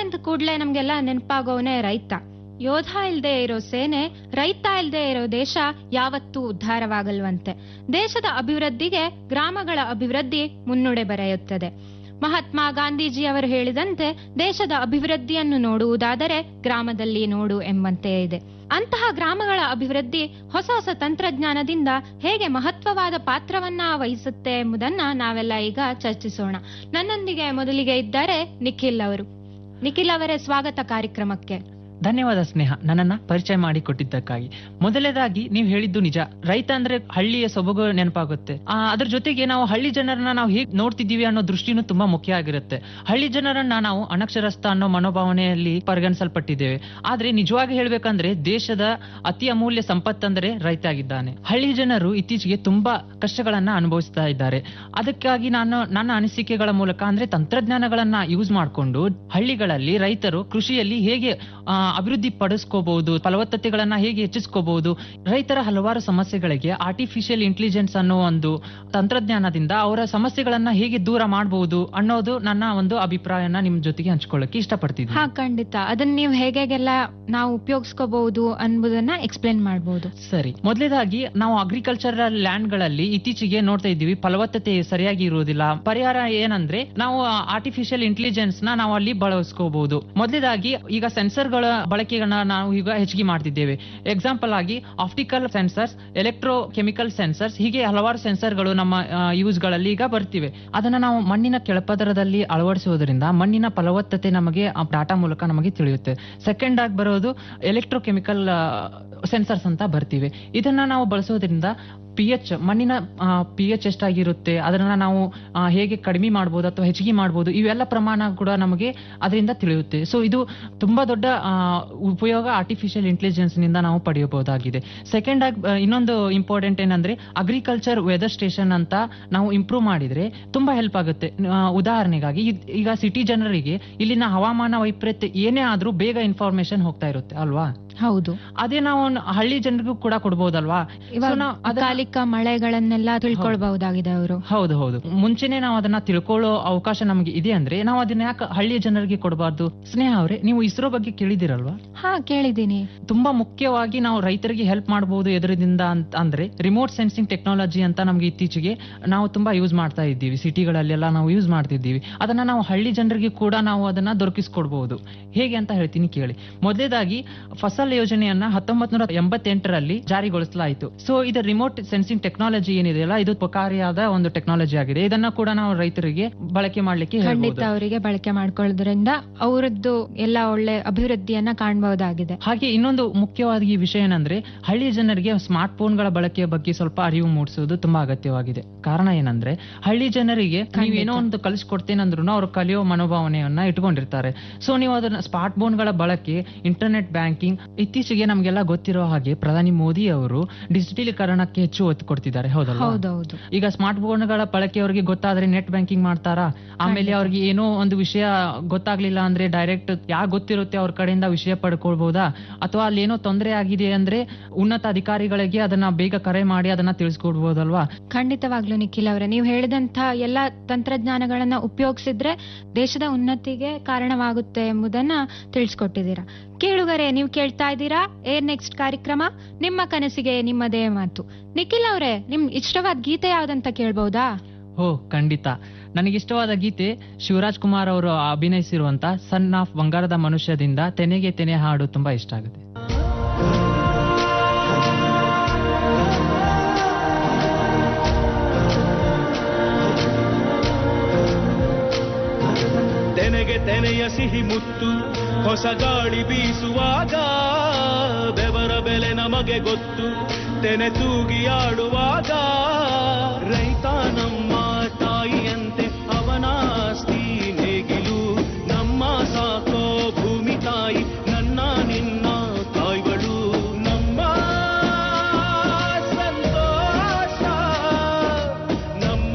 ಅಂದ ಕೂಡಲೇ ನಮ್ಗೆಲ್ಲ ನೆನಪಾಗೋನೆ ರೈತ ಯೋಧ ಇಲ್ದೇ ಇರೋ ಸೇನೆ ರೈತ ಇಲ್ದೇ ಇರೋ ದೇಶ ಯಾವತ್ತೂ ಉದ್ಧಾರವಾಗಲ್ವಂತೆ ದೇಶದ ಅಭಿವೃದ್ಧಿಗೆ ಗ್ರಾಮಗಳ ಅಭಿವೃದ್ಧಿ ಮುನ್ನುಡೆ ಬರೆಯುತ್ತದೆ ಮಹಾತ್ಮ ಗಾಂಧೀಜಿ ಅವರು ಹೇಳಿದಂತೆ ದೇಶದ ಅಭಿವೃದ್ಧಿಯನ್ನು ನೋಡುವುದಾದರೆ ಗ್ರಾಮದಲ್ಲಿ ನೋಡು ಎಂಬಂತೆ ಇದೆ ಅಂತಹ ಗ್ರಾಮಗಳ ಅಭಿವೃದ್ಧಿ ಹೊಸ ಹೊಸ ತಂತ್ರಜ್ಞಾನದಿಂದ ಹೇಗೆ ಮಹತ್ವವಾದ ಪಾತ್ರವನ್ನ ವಹಿಸುತ್ತೆ ಎಂಬುದನ್ನ ನಾವೆಲ್ಲ ಈಗ ಚರ್ಚಿಸೋಣ ನನ್ನೊಂದಿಗೆ ಮೊದಲಿಗೆ ಇದ್ದಾರೆ ನಿಖಿಲ್ ಅವರು ನಿಖಿಲ್ ಅವರೇ ಸ್ವಾಗತ ಕಾರ್ಯಕ್ರಮಕ್ಕೆ ಧನ್ಯವಾದ ಸ್ನೇಹ ನನ್ನನ್ನ ಪರಿಚಯ ಮಾಡಿ ಕೊಟ್ಟಿದ್ದಕ್ಕಾಗಿ ಮೊದಲನೇದಾಗಿ ನೀವು ಹೇಳಿದ್ದು ನಿಜ ರೈತ ಅಂದ್ರೆ ಹಳ್ಳಿಯ ಸೊಬಗು ನೆನಪಾಗುತ್ತೆ ಆ, ಅದ್ರ ಜೊತೆಗೆ ನಾವು ಹಳ್ಳಿ ಜನರನ್ನ ನಾವು ಹೇಗೆ ನೋಡ್ತಿದ್ದೀವಿ ಅನ್ನೋ ದೃಷ್ಟಿನೂ ತುಂಬಾ ಮುಖ್ಯ ಆಗಿರುತ್ತೆ ಹಳ್ಳಿ ಜನರನ್ನ ನಾವು ಅನಕ್ಷರಸ್ಥ ಅನ್ನೋ ಮನೋಭಾವನೆಯಲ್ಲಿ ಪರಿಗಣಿಸಲ್ಪಟ್ಟಿದ್ದೇವೆ ಆದ್ರೆ ನಿಜವಾಗಿ ಹೇಳ್ಬೇಕಂದ್ರೆ ದೇಶದ ಅತಿ ಅಮೂಲ್ಯ ಸಂಪತ್ತಂದ್ರೆ ರೈತ ಆಗಿದ್ದಾನೆ ಹಳ್ಳಿ ಜನರು ಇತ್ತೀಚೆಗೆ ತುಂಬಾ ಕಷ್ಟಗಳನ್ನ ಅನುಭವಿಸ್ತಾ ಇದ್ದಾರೆ ಅದಕ್ಕಾಗಿ ನಾನು ನನ್ನ ಅನಿಸಿಕೆಗಳ ಮೂಲಕ ಅಂದ್ರೆ ತಂತ್ರಜ್ಞಾನಗಳನ್ನ ಯೂಸ್ ಮಾಡಿಕೊಂಡು ಹಳ್ಳಿಗಳಲ್ಲಿ ರೈತರು ಕೃಷಿಯಲ್ಲಿ ಹೇಗೆ ಆ, ಅಭಿವೃದ್ಧಿ ಪಡಿಸ್ಕೋಬಹುದು ಫಲವತ್ತತೆಗಳನ್ನ ಹೇಗೆ ಹೆಚ್ಚಿಸ್ಕೋಬಹುದು ರೈತರ ಹಲವಾರು ಸಮಸ್ಯೆಗಳಿಗೆ ಆರ್ಟಿಫಿಷಿಯಲ್ ಇಂಟೆಲಿಜೆನ್ಸ್ ಅನ್ನೋ ಒಂದು ತಂತ್ರಜ್ಞಾನದಿಂದ ಅವರ ಸಮಸ್ಯೆಗಳನ್ನ ಹೇಗೆ ದೂರ ಮಾಡಬಹುದು ಅನ್ನೋದು ನನ್ನ ಒಂದು ಅಭಿಪ್ರಾಯನ ನಿಮ್ ಜೊತೆಗೆ ಹಂಚ್ಕೊಳ್ಳಕ್ಕೆ ಇಷ್ಟಪಡ್ತಿದ್ದೀನಿ ಹಾ ಖಂಡಿತ ಅದನ್ನ ನೀವು ಹೇಗೆಲ್ಲ ನಾವು ಉಪಯೋಗಿಸ್ಕೋಬಹುದು ಅನ್ಬೋದನ್ನ ಎಕ್ಸ್ಪ್ಲೇನ್ ಮಾಡಬಹುದು ಸರಿ ಮೊದಲೇದಾಗಿ ನಾವು ಅಗ್ರಿಕಲ್ಚರಲ್ ಲ್ಯಾಂಡ್ ಗಳಲ್ಲಿ ಇತ್ತೀಚೆಗೆ ನೋಡ್ತಾ ಇದ್ದೀವಿ ಫಲವತ್ತತೆ ಸರಿಯಾಗಿ ಇರುವುದಿಲ್ಲ ಪರಿಹಾರ ಏನಂದ್ರೆ ನಾವು ಆರ್ಟಿಫಿಷಿಯಲ್ ಇಂಟೆಲಿಜೆನ್ಸ್ ನ ನಾವು ಅಲ್ಲಿ ಬಳಸ್ಕೋಬಹುದು ಮೊದಲೇದಾಗಿ ಈಗ ಸೆನ್ಸರ್ಗಳ ಬಳಕೆಗಳನ್ನ ನಾವು ಈಗ ಹೆಚ್ಚಿಗೆ ಮಾಡ್ತಿದ್ದೇವೆ ಎಕ್ಸಾಂಪಲ್ ಆಗಿ optical sensors electrochemical sensors ಹೀಗೆ ಹಲವಾರು ಸೆನ್ಸರ್ಗಳು ನಮ್ಮ ಯೂಸ್ ಗಳಲ್ಲಿ ಈಗ ಬರ್ತಿವೆ ಅದನ್ನ ನಾವು ಮಣ್ಣಿನ ಕೆಳಪದರದಲ್ಲಿ ಅಳವಡಿಸುವುದರಿಂದ ಮಣ್ಣಿನ ಫಲವತ್ತತೆ ನಮಗೆ ಆ ಡಾಟಾ ಮೂಲಕ ನಮಗೆ ತಿಳಿಯುತ್ತೆ ಸೆಕೆಂಡ್ ಆಗಿ ಬರೋದು ಎಲೆಕ್ಟ್ರೋ ಕೆಮಿಕಲ್ ಸೆನ್ಸರ್ಸ್ ಅಂತ ಬರ್ತಿವೆ ಇದನ್ನ ನಾವು ಬಳಸೋದ್ರಿಂದ ಪಿ ಎಚ್ ಮಣ್ಣಿನ ಪಿ ಎಚ್ ಎಷ್ಟಾಗಿರುತ್ತೆ ಅದನ್ನ ನಾವು ಆ, ಹೇಗೆ ಕಡಿಮೆ ಮಾಡ್ಬೋದು ಅಥವಾ ಹೆಚ್ಚಿಗೆ ಮಾಡ್ಬೋದು ಇವೆಲ್ಲ ಪ್ರಮಾಣ ಕೂಡ ನಮಗೆ ಅದರಿಂದ ತಿಳಿಯುತ್ತೆ ಸೊ ಇದು ತುಂಬಾ ದೊಡ್ಡ ಆ, ಉಪಯೋಗ ಆರ್ಟಿಫಿಷಿಯಲ್ ಇಂಟೆಲಿಜೆನ್ಸ್ ನಿಂದ ನಾವು ಪಡೆಯಬಹುದಾಗಿದೆ ಸೆಕೆಂಡ್ ಆಗಿ ಆ, ಇನ್ನೊಂದು ಇಂಪಾರ್ಟೆಂಟ್ ಏನಂದ್ರೆ ಅಗ್ರಿಕಲ್ಚರ್ ವೆದರ್ ಸ್ಟೇಷನ್ ಅಂತ ನಾವು ಇಂಪ್ರೂವ್ ಮಾಡಿದ್ರೆ ತುಂಬಾ ಹೆಲ್ಪ್ ಆಗುತ್ತೆ ಆ, ಉದಾಹರಣೆಗಾಗಿ ಇದ್- ಈಗ ಸಿಟಿ ಜನರಿಗೆ ಇಲ್ಲಿನ ಹವಾಮಾನ ವೈಪರೀತ್ಯ ಏನೇ ಆದ್ರೂ ಬೇಗ ಇನ್ಫಾರ್ಮೇಶನ್ ಹೋಗ್ತಾ ಇರುತ್ತೆ ಅಲ್ವಾ ಹೌದು ಅದೇ ನಾವು ನ- ಹಳ್ಳಿ ಜನರಿಗೂ ಕೂಡ ಕೊಡ್ಬೋದಲ್ವಾ ಇವಾಗ So ನಾವು ಅದನ್ನ- ಅಕಾಲಿಕ ಮಳೆಗಳನ್ನೆಲ್ಲ ತಿಳ್ಕೊಳ್ಬಹುದಾಗಿದೆ ಅವರು ಹೌದು ಹೌದು ಮುಂಚೆನೆ ನಾವು ಅದನ್ನ ತಿಳ್ಕೊಳ್ಳೋ ಅವಕಾಶ ನಮಗೆ ಇದೆ ಅಂದ್ರೆ ನಾವು ಅದನ್ನ ಯಾಕೆ ಹಳ್ಳಿಯ ಜನರಿಗೆ ಕೊಡಬಾರ್ದು ಸ್ನೇಹ ಅವರೇ ನೀವು ಇಸ್ರೋ ಬಗ್ಗೆ ಕೇಳಿದಿರಲ್ವಾ ಹಾ ಕೇಳಿದ್ದೀನಿ ತುಂಬಾ ಮುಖ್ಯವಾಗಿ ನಾವು ರೈತರಿಗೆ ಹೆಲ್ಪ್ ಮಾಡಬಹುದು ಎದುರದಿಂದ ಅಂತ ಅಂದ್ರೆ ರಿಮೋಟ್ ಸೆನ್ಸಿಂಗ್ ಟೆಕ್ನಾಲಜಿ ಅಂತ ನಮ್ಗೆ ಇತ್ತೀಚೆಗೆ ನಾವು ತುಂಬಾ ಯೂಸ್ ಮಾಡ್ತಾ ಇದ್ದೀವಿ ಸಿಟಿಗಳಲ್ಲೆಲ್ಲ ನಾವು ಯೂಸ್ ಮಾಡ್ತಿದ್ದೀವಿ ಅದನ್ನ ನಾವು ಹಳ್ಳಿ ಜನರಿಗೆ ಕೂಡ ನಾವು ಅದನ್ನ ದೊರಕಿಸ್ಕೊಡ್ಬಹುದು ಹೇಗೆ ಅಂತ ಹೇಳ್ತೀನಿ ಕೇಳಿ ಮೊದಲೇದಾಗಿ ಫಸಲ್ ಯೋಜನೆಯನ್ನ ಹತ್ತೊಂಬತ್ ನೂರ ಎಂಬತ್ತೆಂಟರಲ್ಲಿ ಜಾರಿಗೊಳಿಸಲಾಯಿತು ಸೊ ಇದು ರಿಮೋಟ್ ಸೆನ್ಸಿಂಗ್ ಟೆಕ್ನಾಲಜಿ ಏನಿದೆಯಲ್ಲ ಇದು ಉಪಕಾರಿಯಾದ ಒಂದು ಟೆಕ್ನಾಲಜಿ ಆಗಿದೆ ಇದನ್ನ ಕೂಡ ನಾವು ರೈತರಿಗೆ ಬಳಕೆ ಮಾಡ್ಲಿಕ್ಕೆ ಖಂಡಿತ ಹೇಳ್ಬೋದು ಅವರಿಗೆ ಬಳಕೆ ಮಾಡ್ಕೊಳ್ಳೋದ್ರಿಂದ ಅವರದ್ದು ಎಲ್ಲ ಒಳ್ಳೆ ಅಭಿವೃದ್ಧಿಯನ್ನ ಕಾಣಬಹುದಾಗಿದೆ ಹಾಗೆ ಇನ್ನೊಂದು ಮುಖ್ಯವಾದ ಈ ವಿಷಯ ಏನಂದ್ರೆ ಹಳ್ಳಿಯ ಜನರಿಗೆ ಸ್ಮಾರ್ಟ್ ಫೋನ್ಗಳ ಬಳಕೆಯ ಬಗ್ಗೆ ಸ್ವಲ್ಪ ಅರಿವು ಮೂಡಿಸುವುದು ತುಂಬಾ ಅಗತ್ಯವಾಗಿದೆ ಕಾರಣ ಏನಂದ್ರೆ ಹಳ್ಳಿ ಜನರಿಗೆ ನೀವೇನೋ ಒಂದು ಕಲಿಸ್ಕೊಡ್ತೇನಂದ್ರು ಅವ್ರು ಕಲಿಯೋ ಮನೋಭಾವನೆಯನ್ನ ಇಟ್ಕೊಂಡಿರ್ತಾರೆ ಸೊ ನೀವು ಅದನ್ನ ಸ್ಮಾರ್ಟ್ ಫೋನ್ಗಳ ಬಳಕೆ ಇಂಟರ್ನೆಟ್ ಬ್ಯಾಂಕಿಂಗ್ ಇತ್ತೀಚೆಗೆ ನಮ್ಗೆಲ್ಲ ಗೊತ್ತಿರೋ ಹಾಗೆ ಪ್ರಧಾನಿ ಮೋದಿ ಅವರು ಡಿಜಿಟಲೀಕರಣಕ್ಕೆ ಹೆಚ್ಚು ಒತ್ತು ಕೊಡ್ತಿದ್ದಾರೆ ಹೌದಲ್ಲ ಹೌದೌದು ಈಗ ಸ್ಮಾರ್ಟ್ ಫೋನ್ಗಳ ಬಳಕೆ ಅವರಿಗೆ ಗೊತ್ತಾದ್ರೆ ನೆಟ್ ಬ್ಯಾಂಕಿಂಗ್ ಮಾಡ್ತಾರಾ ಆಮೇಲೆ ಅವ್ರಿಗೆ ಏನೋ ಒಂದು ವಿಷಯ ಗೊತ್ತಾಗ್ಲಿಲ್ಲ ಅಂದ್ರೆ ಡೈರೆಕ್ಟ್ ಯಾಕೆ ಗೊತ್ತಿರುತ್ತೆ ಅವ್ರ ಕಡೆಯಿಂದ ವಿಷಯ ಪಡ್ಕೊಳ್ಬಹುದಾ ಅಥವಾ ಅಲ್ಲಿ ಏನೋ ತೊಂದರೆ ಆಗಿದೆ ಅಂದ್ರೆ ಉನ್ನತ ಅಧಿಕಾರಿಗಳಿಗೆ ಅದನ್ನ ಬೇಗ ಕರೆ ಮಾಡಿ ಅದನ್ನ ತಿಳಿಸ್ಕೊಡ್ಬೋದಲ್ವಾ ಖಂಡಿತವಾಗ್ಲೂ ನಿಖಿಲ್ ಅವರೇ ನೀವು ಹೇಳಿದಂತ ಎಲ್ಲ ತಂತ್ರಜ್ಞಾನಗಳನ್ನ ಉಪಯೋಗಿಸಿದ್ರೆ ದೇಶದ ಉನ್ನತಿಗೆ ಕಾರಣವಾಗುತ್ತೆ ಎಂಬುದನ್ನ ತಿಳಿಸ್ಕೊಟ್ಟಿದ್ದೀರಾ ಕೇಳುಗರೆ ನೀವು ಕೇಳ್ತಾ ಇದ್ದೀರಾ ಏರ್ ನೆಕ್ಸ್ಟ್ ಕಾರ್ಯಕ್ರಮ ನಿಮ್ಮ ಕನಸಿಗೆ ನಿಮ್ಮದೇ ಮಾತು ನಿಖಿಲ್ ಅವರೇ ನಿಮ್ ಇಷ್ಟವಾದ ಗೀತೆ ಯಾವ್ದಂತ ಕೇಳ್ಬಹುದಾ ಓ ಖಂಡಿತ ನನಗಿಷ್ಟವಾದ ಗೀತೆ ಶಿವರಾಜ್ ಕುಮಾರ್ ಅವರು ಅಭಿನಯಿಸಿರುವಂತ ಸನ್ ಆಫ್ ಬಂಗಾರದ ಮನುಷ್ಯದಿಂದ ತೆನೆಗೆ ತೆನೆ ಹಾಡು ತುಂಬಾ ಇಷ್ಟ ಆಗುತ್ತೆ ತೆನೆಗೆ ತೆನೆಯ ಸಿಹಿ ಮುತ್ತು ಹೊಸ ಗಾಳಿ ಬೀಸುವಾಗ ಬೆವರ ಬೆಲೆ ನಮಗೆ ಗೊತ್ತು ತೆನೆ ತೂಗಿ ಆಡುವಾಗ ರೈತ ನಮ್ಮ ತಾಯಿಯಂತೆ ಅವನಾಸ್ತಿ ನೇಗಿಲು ನಮ್ಮ ಸಾಕೋ ಭೂಮಿ ತಾಯಿ ನನ್ನ ನಿನ್ನ ತಾಯ್ಗಳು ನಮ್ಮ ಸಂತೋಷ ನಮ್ಮ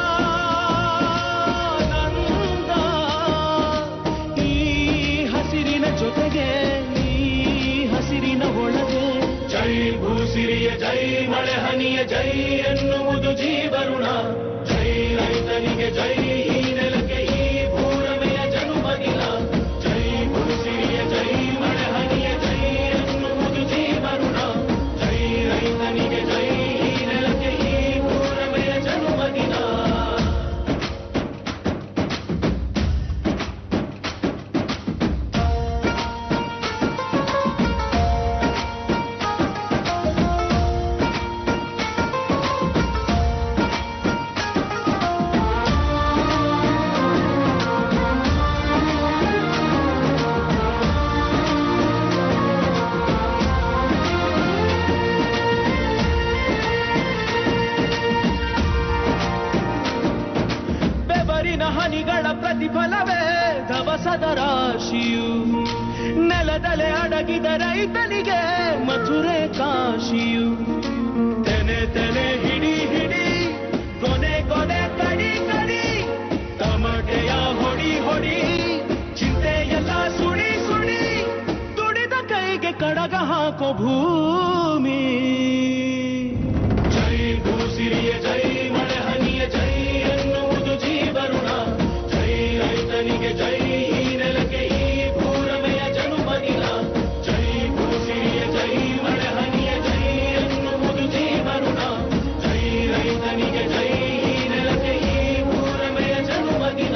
ಆನಂದ ಈ ಹಸಿರಿನ ಜೊತೆಗೆ ಈ ಹಸಿರಿನ ಒಳಗೆ ಜೈ ಭೂಸಿರಿಯ ಜೈ ಮಳೆ ಹನಿಯ ಜೈ ಎನ್ನುವುದು ಜೀವರುಣ ಜೈ ರೈತನಿಗೆ ಜೈ ಈ ನೆಲಕ್ಕೆ ಈ ಭೂರಮೆಯ ಜನುಮದಿನ ಜೈ ರಸದ ರಾಶಿಯು ನೆಲದಲೆ ಅಡಗಿದ ರೈತನಿಗೆ ಮಥುರೆ ಕಾಶಿಯು ತೆನೆ ತೆನೆ ಹಿಡಿ ಹಿಡಿ ಕೊನೆ ಕೊನೆ ಕಡಿ ಕಡಿ ತಮಟೆಯ ಹೊಡಿ ಹೊಡಿ ಚಿಂತೆಯೆಲ್ಲ ಸುಡಿ ಸುಡಿ ದುಡಿದ ಕೈಗೆ ಕಡಗ ಹಾಕೋ ಭೂಮಿ ಜೈ ಭೂಸಿರಿಯ ಜೈ ಮಳೆ ಹನಿಯ ಜೈ ಎನ್ನುವುದು ಜೀವರುಣ ಜೈ ರೈತನಿಗೆ ಜೈ ಈ ನೆಲಕ್ಕೆ ಈ ಭೂರಮೆಯ ಜನುಮದಿನ ಜೈ ಭೂಸಿರಿಯ ಜೈ ಮಳೆ ಹನಿಯ ಜೈ ಎನ್ನುವುದು ಜೀವರುಣ ಜೈ ರೈತನಿಗೆ ಜೈ ಈ ನೆಲಕ್ಕೆ ಈ ಭೂರಮೆಯ ಜನುಮದಿನ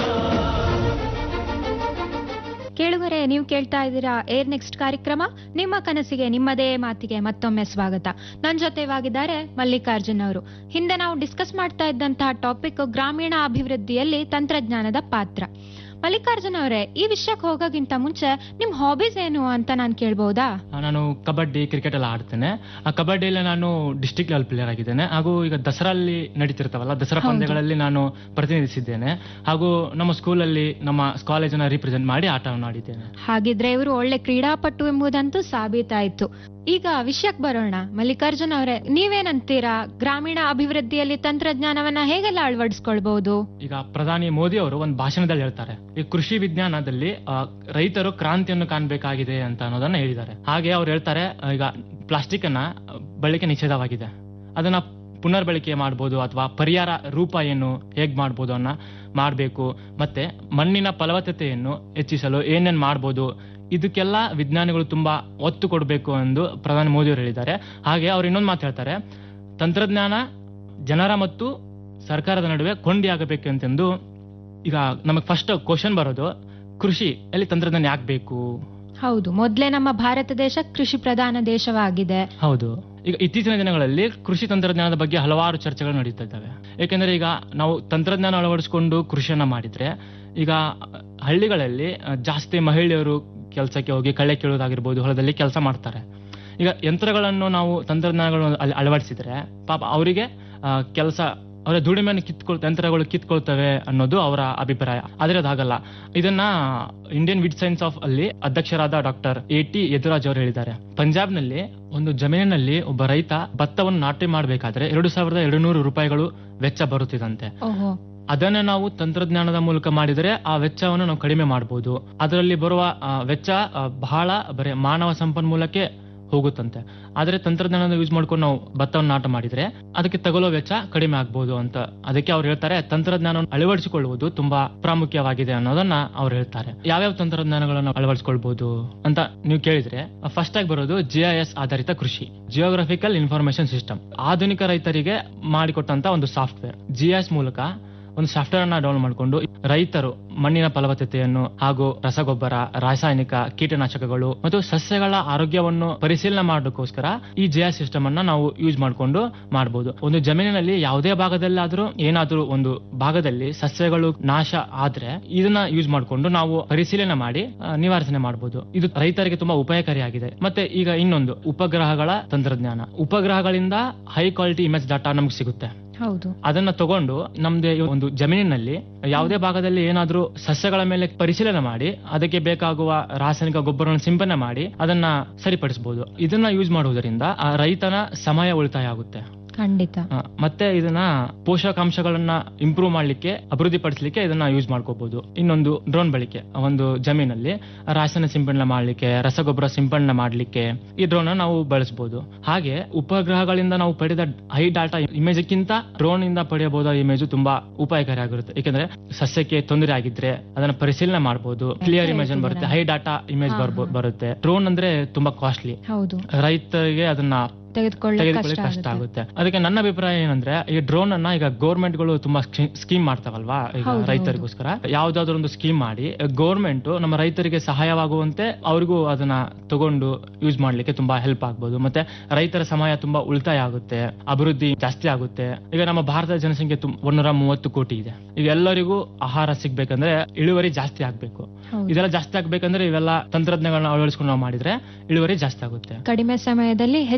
ಕೇಳುಗರೆ ನೀವು ಕೇಳ್ತಾ ಇದ್ದೀರಾ ಏರ್ ನೆಕ್ಸ್ಟ್ ಕಾರ್ಯಕ್ರಮ ನಿಮ್ಮ ಕನಸಿಗೆ ನಿಮ್ಮದೇ ಮಾತಿಗೆ ಮತ್ತೊಮ್ಮೆ ಸ್ವಾಗತ ನನ್ನ ಜೊತೆವಾಗಿದ್ದಾರೆ ಮಲ್ಲಿಕಾರ್ಜುನ್ ಅವರು ಹಿಂದೆ ನಾವು ಡಿಸ್ಕಸ್ ಮಾಡ್ತಾ ಇದ್ದಂತಹ ಟಾಪಿಕ್ ಗ್ರಾಮೀಣ ಅಭಿವೃದ್ಧಿಯಲ್ಲಿ ತಂತ್ರಜ್ಞಾನದ ಪಾತ್ರ ಮಲ್ಲಿಕಾರ್ಜುನ್ ಅವರೇ ಈ ವಿಷಯಕ್ಕೆ ಹೋಗೋಕ್ಕಿಂತ ಮುಂಚೆ ನಿಮ್ ಹಾಬೀಸ್ ಏನು ಅಂತ ನಾನು ಕೇಳ್ಬಹುದಾ ಆ, ನಾನು ಕಬಡ್ಡಿ ಕ್ರಿಕೆಟ್ ಎಲ್ಲ ಆಡ್ತೇನೆ ಆ ಕಬಡ್ಡಿಯಲ್ಲಿ ನಾನು ಡಿಸ್ಟಿಕ್ ಲೆವೆಲ್ ಪ್ಲೇಯರ್ ಆಗಿದ್ದೇನೆ ಹಾಗೂ ಈಗ ದಸರಲ್ಲಿ ನಡೀತಿರ್ತಾವಲ್ಲ ದಸರಾ ಹೌದು. ಪಂದ್ಯಗಳಲ್ಲಿ ನಾನು ಪ್ರತಿನಿಧಿಸಿದ್ದೇನೆ ಹಾಗೂ ನಮ್ಮ ಸ್ಕೂಲಲ್ಲಿ ನಮ್ಮ ಕಾಲೇಜನ್ನ ರಿಪ್ರೆಸೆಂಟ್ ಮಾಡಿ ಆಟವನ್ನು ಆಡಿದ್ದೇನೆ ಹಾಗಿದ್ರೆ ಇವರು ಒಳ್ಳೆ ಕ್ರೀಡಾಪಟು ಎಂಬುದಂತೂ ಸಾಬೀತಾಯ್ತು ಈಗ ವಿಷಯಕ್ಕೆ ಬರೋಣ ಮಲ್ಲಿಕಾರ್ಜುನ್ ಅವರೇ ನೀವೇನಂತೀರಾ ಗ್ರಾಮೀಣ ಅಭಿವೃದ್ಧಿಯಲ್ಲಿ ತಂತ್ರಜ್ಞಾನವನ್ನ ಹೇಗೆಲ್ಲ ಅಳವಡಿಸ್ಕೊಳ್ಬಹುದು ಈಗ ಪ್ರಧಾನಿ ಮೋದಿ ಅವರು ಒಂದು ಭಾಷಣದಲ್ಲಿ ಹೇಳ್ತಾರೆ ಈ ಕೃಷಿ ವಿಜ್ಞಾನದಲ್ಲಿ ಆ, ರೈತರು ಕ್ರಾಂತಿಯನ್ನು ಕಾಣಬೇಕಾಗಿದೆ ಅಂತ ಅನ್ನೋದನ್ನ ಹೇಳಿದ್ದಾರೆ ಹಾಗೆ ಅವ್ರು ಹೇಳ್ತಾರೆ ಆ, ಈಗ ಪ್ಲಾಸ್ಟಿಕ್ ಅನ್ನ ಆ, ಬಳಕೆ ನಿಷೇಧವಾಗಿದೆ ಅದನ್ನ ಪುನರ್ಬಳಕೆ ಮಾಡ್ಬೋದು ಅಥವಾ ಪರಿಹಾರ ರೂಪ ಏನು ಹೇಗ್ ಮಾಡ್ಬೋದು ಅನ್ನ ಮಾಡಬೇಕು ಮತ್ತೆ ಮಣ್ಣಿನ ಫಲವತ್ತತೆಯನ್ನು ಹೆಚ್ಚಿಸಲು ಏನೇನ್ ಮಾಡ್ಬೋದು ಇದಕ್ಕೆಲ್ಲ ವಿಜ್ಞಾನಿಗಳು ತುಂಬಾ ಒತ್ತು ಕೊಡಬೇಕು ಎಂದು ಪ್ರಧಾನಿ ಮೋದಿ ಅವರು ಹೇಳಿದ್ದಾರೆ ಹಾಗೆ ಅವ್ರು ಇನ್ನೊಂದು ಮಾತು ಹೇಳ್ತಾರೆ ತಂತ್ರಜ್ಞಾನ ಜನರ ಮತ್ತು ಸರ್ಕಾರದ ನಡುವೆ ಕೊಂಡಿಯಾಗಬೇಕು ಅಂತಂದು ಈಗ ನಮಗೆ ಫಸ್ಟ್ ಕ್ವಶನ್ ಬರೋದು ಕೃಷಿ ಅಲ್ಲಿ ತಂತ್ರಜ್ಞಾನ ಯಾಕೆ ಬೇಕು ಹೌದು ಮೊದ್ಲೇ ನಮ್ಮ ಭಾರತ ದೇಶ ಕೃಷಿ ಪ್ರಧಾನ ದೇಶವಾಗಿದೆ ಹೌದು ಈಗ ಇತ್ತೀಚಿನ ದಿನಗಳಲ್ಲಿ ಕೃಷಿ ತಂತ್ರಜ್ಞಾನದ ಬಗ್ಗೆ ಹಲವಾರು ಚರ್ಚೆಗಳು ನಡೀತಾ ಇದ್ದಾವೆ ಯಾಕೆಂದ್ರೆ ಈಗ ನಾವು ತಂತ್ರಜ್ಞಾನ ಅಳವಡಿಸಿಕೊಂಡು ಕೃಷಿಯನ್ನ ಮಾಡಿದ್ರೆ ಈಗ ಹಳ್ಳಿಗಳಲ್ಲಿ ಆ, ಜಾಸ್ತಿ ಮಹಿಳೆಯರು ಕೆಲಸಕ್ಕೆ ಹೋಗಿ ಕಳೆ ಕೀಳೋದಾಗಿರ್ಬೋದು ಹೊಲದಲ್ಲಿ ಕೆಲಸ ಮಾಡ್ತಾರೆ ಈಗ ಯಂತ್ರಗಳನ್ನು ನಾವು ತಂತ್ರಜ್ಞಾನಗಳನ್ನು ಅಲ್ಲಿ ಅಳವಡಿಸಿದ್ರೆ ಪಾಪ ಅವರಿಗೆ ಕೆಲಸ ಅವರ ದುಡಿಮೆಯನ್ನು ಕಿತ್ಕೊಳ್ ಯಂತ್ರಗಳು ಕಿತ್ಕೊಳ್ತವೆ ಅನ್ನೋದು ಅವರ ಅಭಿಪ್ರಾಯ ಆದ್ರೆ ಅದಾಗಲ್ಲ ಇದನ್ನ ಇಂಡಿಯನ್ ವಿಡ್ ಸೈನ್ಸ್ ಆಫ್ ಅಲ್ಲಿ ಅಧ್ಯಕ್ಷರಾದ ಡಾಕ್ಟರ್ ಎ ಟಿ ಯದುರಾಜ್ ಅವರು ಹೇಳಿದ್ದಾರೆ ಪಂಜಾಬ್ನಲ್ಲಿ ಒಂದು ಜಮೀನಿನಲ್ಲಿ ಒಬ್ಬ ರೈತ ಭತ್ತವನ್ನು ನಾಟಿ ಮಾಡಬೇಕಾದ್ರೆ ಎರಡು ಸಾವಿರದ ಎರಡು ನೂರು ರೂಪಾಯಿಗಳು ವೆಚ್ಚ ಬರುತ್ತಿದಂತೆ ಓಹೋ ಅದನ್ನ ನಾವು ತಂತ್ರಜ್ಞಾನದ ಮೂಲಕ ಮಾಡಿದರೆ ಆ ವೆಚ್ಚವನ್ನು ನಾವು ಕಡಿಮೆ ಮಾಡಬಹುದು ಅದರಲ್ಲಿ ಬರುವ ಆ, ವೆಚ್ಚ ಆ, ಬಹಳ ಬರೀ ಮಾನವ ಸಂಪನ್ಮೂಲಕ್ಕೆ ಹೋಗುತ್ತಂತೆ ಆದ್ರೆ ತಂತ್ರಜ್ಞಾನದ ಯೂಸ್ ಮಾಡ್ಕೊಂಡು ನಾವು ಭತ್ತವನ್ನು ನಾಟ ಮಾಡಿದ್ರೆ ಅದಕ್ಕೆ ತಗೊಳ್ಳೋ ವೆಚ್ಚ ಕಡಿಮೆ ಆಗ್ಬೋದು ಅಂತ ಅದಕ್ಕೆ ಅವ್ರು ಹೇಳ್ತಾರೆ ತಂತ್ರಜ್ಞಾನವನ್ನು ಅಳವಡಿಸಿಕೊಳ್ಳುವುದು ತುಂಬಾ ಪ್ರಾಮುಖ್ಯವಾಗಿದೆ ಅನ್ನೋದನ್ನ ಅವ್ರು ಹೇಳ್ತಾರೆ ಯಾವ್ಯಾವ ತಂತ್ರಜ್ಞಾನಗಳನ್ನು ಅಳವಡಿಸಿಕೊಳ್ಬಹುದು ಅಂತ ನೀವು ಕೇಳಿದ್ರೆ ಫಸ್ಟ್ ಆಗಿ ಬರೋದು ಜಿಐಎಸ್ ಆಧಾರಿತ ಕೃಷಿ ಜಿಯೋಗ್ರಫಿಕಲ್ ಇನ್ಫಾರ್ಮೇಶನ್ ಸಿಸ್ಟಮ್ ಆಧುನಿಕ ರೈತರಿಗೆ ಮಾಡಿಕೊಟ್ಟಂತ ಒಂದು ಸಾಫ್ಟ್ವೇರ್ ಜಿಐಎಸ್ ಮೂಲಕ ಒಂದು ಸಾಫ್ಟ್ವೇರ್ ಅನ್ನ ಡೌನ್ಲೋಡ್ ಮಾಡಿಕೊಂಡು ರೈತರು ಮಣ್ಣಿನ ಫಲವತ್ತತೆಯನ್ನು ಹಾಗೂ ರಸಗೊಬ್ಬರ ರಾಸಾಯನಿಕ ಕೀಟನಾಶಕಗಳು ಮತ್ತು ಸಸ್ಯಗಳ ಆರೋಗ್ಯವನ್ನು ಪರಿಶೀಲನೆ ಮಾಡೋದಕ್ಕೋಸ್ಕರ ಈ ಜಿಯಾ ಸಿಸ್ಟಮ್ ಅನ್ನ ನಾವು ಯೂಸ್ ಮಾಡಿಕೊಂಡು ಮಾಡಬಹುದು ಒಂದು ಜಮೀನಿನಲ್ಲಿ ಯಾವುದೇ ಭಾಗದಲ್ಲಾದ್ರೂ ಏನಾದ್ರೂ ಒಂದು ಭಾಗದಲ್ಲಿ ಸಸ್ಯಗಳು ನಾಶ ಆದ್ರೆ ಇದನ್ನ ಯೂಸ್ ಮಾಡಿಕೊಂಡು ನಾವು ಪರಿಶೀಲನೆ ಮಾಡಿ ಆ, ನಿವಾರಣೆ ಮಾಡಬಹುದು ಇದು ರೈತರಿಗೆ ತುಂಬಾ ಉಪಯೋಗಕಾರಿಯಾಗಿದೆ ಮತ್ತೆ ಈಗ ಇನ್ನೊಂದು ಉಪಗ್ರಹಗಳ ತಂತ್ರಜ್ಞಾನ ಉಪಗ್ರಹಗಳಿಂದ ಹೈ ಕ್ವಾಲಿಟಿ ಇಮೇಜ್ ಡಾಟಾ ನಮ್ಗೆ ಸಿಗುತ್ತೆ ಹೌದು ಅದನ್ನ ತಗೊಂಡು ನಮ್ದು ಈ ಒಂದು ಜಮೀನಿನಲ್ಲಿ ಯಾವುದೇ ಭಾಗದಲ್ಲಿ ಏನಾದ್ರೂ ಸಸ್ಯಗಳ ಮೇಲೆ ಪರಿಶೀಲನೆ ಮಾಡಿ ಅದಕ್ಕೆ ಬೇಕಾಗುವ ರಾಸಾಯನಿಕ ಗೊಬ್ಬರವನ್ನು ಸಿಂಪಡಣೆ ಮಾಡಿ ಅದನ್ನ ಸರಿಪಡಿಸಬಹುದು ಇದನ್ನ ಯೂಸ್ ಮಾಡುವುದರಿಂದ ಆ ರೈತನ ಸಮಯ ಉಳಿತಾಯ ಆಗುತ್ತೆ ಖಂಡಿತ ಆ, ಮತ್ತೆ ಇದನ್ನ ಪೋಷಕಾಂಶಗಳನ್ನ ಇಂಪ್ರೂವ್ ಮಾಡ್ಲಿಕ್ಕೆ ಅಭಿವೃದ್ಧಿ ಪಡಿಸಲಿಕ್ಕೆ ಇದನ್ನ ಯೂಸ್ ಮಾಡ್ಕೋಬಹುದು ಇನ್ನೊಂದು ಡ್ರೋನ್ ಬಳಕೆ ಒಂದು ಜಮೀನಲ್ಲಿ ರಾಸಾಯನಿಕ ಸಿಂಪಡಣೆ ಮಾಡ್ಲಿಕ್ಕೆ ರಸಗೊಬ್ಬರ ಸಿಂಪಡಣೆ ಮಾಡ್ಲಿಕ್ಕೆ ಈ ಡ್ರೋನ್ ನಾವು ಬಳಸಬಹುದು ಹಾಗೆ ಉಪಗ್ರಹಗಳಿಂದ ನಾವು ಪಡೆದ ಹೈ ಡಾಟಾ ಇಮೇಜ್ಗಿಂತ ಡ್ರೋನ್ ಇಂದ ಪಡೆಯಬಹುದಾದ ಇಮೇಜ್ ತುಂಬಾ ಉಪಾಯಕಾರಿಯಾಗಿರುತ್ತೆ ಏಕೆಂದ್ರೆ ಸಸ್ಯಕ್ಕೆ ತೊಂದರೆ ಆಗಿದ್ರೆ ಅದನ್ನ ಪರಿಶೀಲನೆ ಮಾಡಬಹುದು ಕ್ಲಿಯರ್ ಇಮೇಜ್ ಬರುತ್ತೆ ಹೈ ಡಾಟಾ ಇಮೇಜ್ ಬರುತ್ತೆ ಡ್ರೋನ್ ಅಂದ್ರೆ ತುಂಬಾ ಕಾಸ್ಟ್ಲಿ ಹೌದು ರೈತರಿಗೆ ಅದನ್ನ ತೆಗೆದುಕೊಳ್ಳ ತೆಗೆದುಕೊಳ್ಳಿ ಕಷ್ಟ ಕಷ್ಟ ಆಗುತ್ತೆ ಆಗುತ್ತೆ ಅದಕ್ಕೆ ನನ್ನ ಅಭಿಪ್ರಾಯ ಏನಂದ್ರೆ ಈ ಡ್ರೋನ್ ಅನ್ನ ಈಗ ಗೌರ್ಮೆಂಟ್ ಗಳು ತುಂಬಾ ಸ್ಕೀಮ್ ಮಾಡ್ತಾವಲ್ವಾ ಈಗ ಹೌದು, ರೈತರಿಗೋಸ್ಕರ ಯಾವ್ದಾದ್ರು ಒಂದು ಸ್ಕೀಮ್ ಮಾಡಿ ಗೌರ್ಮೆಂಟ್ ನಮ್ಮ ರೈತರಿಗೆ ಸಹಾಯವಾಗುವಂತೆ ಅವ್ರಿಗೂ ಅದನ್ನ ತಗೊಂಡು ಯೂಸ್ ಮಾಡ್ಲಿಕ್ಕೆ ತುಂಬಾ ಹೆಲ್ಪ್ ಆಗ್ಬೋದು ಮತ್ತೆ ರೈತರ ಸಮಯ ತುಂಬಾ ಉಳಿತಾಯ ಆಗುತ್ತೆ ಅಭಿವೃದ್ಧಿ ಜಾಸ್ತಿ ಆಗುತ್ತೆ ಈಗ ನಮ್ಮ ಭಾರತದ ಜನಸಂಖ್ಯೆ ತುಂ- ಒಂದೂರ ಮೂವತ್ತು ಕೋಟಿ ಇದೆ ಈಗ ಎಲ್ಲರಿಗೂ ಆಹಾರ ಸಿಗ್ಬೇಕಂದ್ರೆ ಇಳುವರಿ ಜಾಸ್ತಿ ಆಗ್ಬೇಕು ಹೌದು. ಇದೆಲ್ಲ ಜಾಸ್ತಿ ಆಗ್ಬೇಕಂದ್ರೆ ಇವೆಲ್ಲ ತಂತ್ರಜ್ಞಾನಗಳನ್ನ ಅಳವಡಿಸ್ಕೊಂಡು ನಾವು ಮಾಡಿದ್ರೆ ಇಳುವರಿ ಜಾಸ್ತಿ ಆಗುತ್ತೆ ಕಡಿಮೆ ಸಮಯದಲ್ಲಿ ಹೆಚ್ಚಿನ ಹೆಚ್ಚು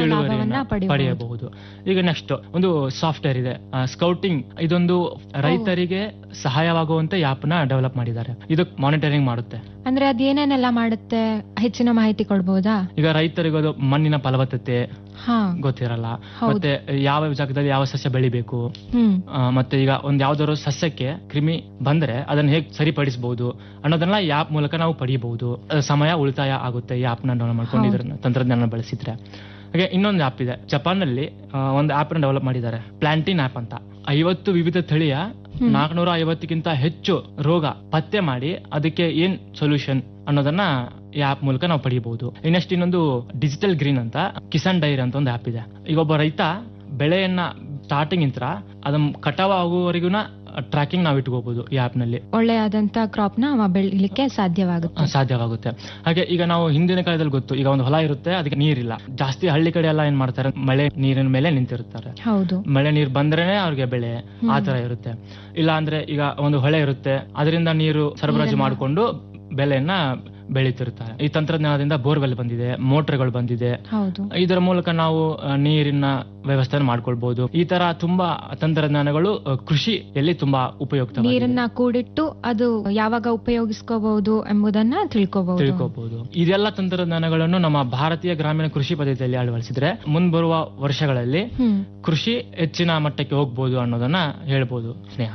ಲಾಭವನ್ನ ಪಡೆಯಬಹುದು ಪಡೆಯಬಹುದು ಈಗ ನೆಕ್ಸ್ಟ್ ಒಂದು ಸಾಫ್ಟ್ವೇರ್ ಇದೆ ಸ್ಕೌಟಿಂಗ್ ಇದೊಂದು ರೈತರಿಗೆ ಸಹಾಯವಾಗುವಂತ ಆಪ್ ನ ಡೆವಲಪ್ ಮಾಡಿದ್ದಾರೆ ಇದು ಮಾನಿಟರಿಂಗ್ ಮಾಡುತ್ತೆ ಅಂದ್ರೆ ಅದೇನೇನೆಲ್ಲ ಮಾಡುತ್ತೆ ಹೆಚ್ಚಿನ ಮಾಹಿತಿ ಕೊಡ್ಬೋದಾ ಈಗ ರೈತರಿಗೆ ಅದು ಮಣ್ಣಿನ ಫಲವತ್ತತೆ ಹಾ ಗೊತ್ತಿರಲ್ಲ ಹೌದು. ಮತ್ತೆ ಯಾವ ಜಾಗದಲ್ಲಿ ಯಾವ ಸಸ್ಯ ಬೆಳಿಬೇಕು ಹ್ಮ್ ಆ, ಮತ್ತೆ ಈಗ ಒಂದ್ ಯಾವ್ದಾದ್ರು ಸಸ್ಯಕ್ಕೆ ಕ್ರಿಮಿ ಬಂದ್ರೆ ಅದನ್ನ ಹೇಗೆ ಸರಿಪಡಿಸಬಹುದು ಅನ್ನೋದನ್ನ ಈ ಆಪ್ ಮೂಲಕ ನಾವು ಪಡೆಯಬಹುದು ಅಹ್, ಸಮಯ ಉಳಿತಾಯ ಆಗುತ್ತೆ ಈ ಆಪ್ ನ ಡೌನ್ಲೋಡ್ ಮಾಡ್ಕೊಂಡು ಹೌದು. ಇದ್ರ ತಂತ್ರಜ್ಞಾನ ಬಳಸಿದ್ರೆ ಹಾಗೆ ಇನ್ನೊಂದು ಆಪ್ ಇದೆ ಜಪಾನ್ ನಲ್ಲಿ ಆ, ಒಂದು ಆಪ್ ನ ಡೆವಲಪ್ ಮಾಡಿದ್ದಾರೆ ಪ್ಲಾಂಟಿನ್ ಆಪ್ ಅಂತ ಐವತ್ತು ವಿವಿಧ ತಳಿಯ ಹ್ಮ್. ನಾಲ್ಕನೂರ ಐವತ್ತಕ್ಕಿಂತ ಹೆಚ್ಚು ರೋಗ ಪತ್ತೆ ಮಾಡಿ ಅದಕ್ಕೆ ಏನ್ ಸೊಲ್ಯೂಷನ್ ಅನ್ನೋದನ್ನ ಈ ಆಪ್ ಮೂಲಕ ನಾವು ಪಡೆಯಬಹುದು ಇನ್ನಷ್ಟು ಇನ್ನೊಂದು ಡಿಜಿಟಲ್ ಗ್ರೀನ್ ಅಂತ ಕಿಸಾನ್ ಡೈರಿ ಅಂತ ಒಂದು ಆಪ್ ಇದೆ ಈಗ ಒಬ್ಬ ರೈತ ಬೆಳೆಯನ್ನ ಸ್ಟಾರ್ಟಿಂಗ್ ಇಂತ್ರ ಅದನ್ನ ಕಟಾವ್ ಆಗುವವರೆಗೂ ಟ್ರ್ಯಾಕಿಂಗ್ ನಾವು ಇಟ್ಕೋಬಹುದು ಈ ಆಪ್ ನಲ್ಲಿ ಒಳ್ಳೆಯಾದಂತ ಕ್ರಾಪ್ ನ ಅವ ಬೆಳಿಲಿಕ್ಕೆ ಸಾಧ್ಯವಾಗುತ್ತೆ ಆ, ಸಾಧ್ಯವಾಗುತ್ತೆ ಹಾಗೆ ಈಗ ನಾವು ಹಿಂದಿನ ಕಾಲದಲ್ಲಿ ಗೊತ್ತು ಈಗ ಒಂದು ಹೊಲ ಇರುತ್ತೆ ಅದಕ್ಕೆ ನೀರಿಲ್ಲ ಜಾಸ್ತಿ ಹಳ್ಳಿ ಕಡೆ ಎಲ್ಲ ಏನ್ ಮಾಡ್ತಾರೆ ಮಳೆ ನೀರಿನ ಮೇಲೆ ನಿಂತಿರ್ತಾರೆ ಹೌದು ಮಳೆ ನೀರು ಬಂದ್ರೇನೆ ಅವ್ರಿಗೆ ಬೆಳೆ ಹ್ಮ್. ಆ ತರ ಇರುತ್ತೆ ಇಲ್ಲ ಅಂದ್ರೆ ಈಗ ಒಂದು ಹೊಳೆ ಇರುತ್ತೆ ಅದರಿಂದ ನೀರು ಸರಬರಾಜು ನೀರನ್ನ- ಮಾಡಿಕೊಂಡು ಬೆಳೆಯನ್ನ ಬೆಳೀತಿರ್ತಾರೆ ಈ ತಂತ್ರಜ್ಞಾನದಿಂದ ಬೋರ್ವೆಲ್ ಬಂದಿದೆ ಮೋಟರ್ಗಳು ಬಂದಿದೆ ಹೌದು ಇದರ ಮೂಲಕ ನಾವು ಆ, ನೀರಿನ ವ್ಯವಸ್ಥೆ ಮಾಡ್ಕೊಳ್ಬಹುದು ಈ ತರ ತುಂಬಾ ತಂತ್ರಜ್ಞಾನಗಳು ಆ, ಕೃಷಿಯಲ್ಲಿ ತುಂಬಾ ಉಪಯುಕ್ತ ನೀರನ್ನ ಕೂಡಿಟ್ಟು ಅದು ಯಾವಾಗ ಉಪಯೋಗಿಸ್ಕೋಬಹುದು ಎಂಬುದನ್ನ ತಿಳ್ಕೋಬಹುದು ತಿಳ್ಕೋಬಹುದು ಇದೆಲ್ಲ ತಂತ್ರಜ್ಞಾನಗಳನ್ನು ನಮ್ಮ ಭಾರತೀಯ ಗ್ರಾಮೀಣ ಕೃಷಿ ಪದ್ಧತಿಯಲ್ಲಿ ಅಳವಡಿಸಿದ್ರೆ ಮುಂಬರುವ ವರ್ಷಗಳಲ್ಲಿ ಹ್ಮ್ ಕೃಷಿ ಹೆಚ್ಚಿನ ಮಟ್ಟಕ್ಕೆ ಹೋಗ್ಬೋದು ಅನ್ನೋದನ್ನ ಹೇಳ್ಬೋದು ಸ್ನೇಹ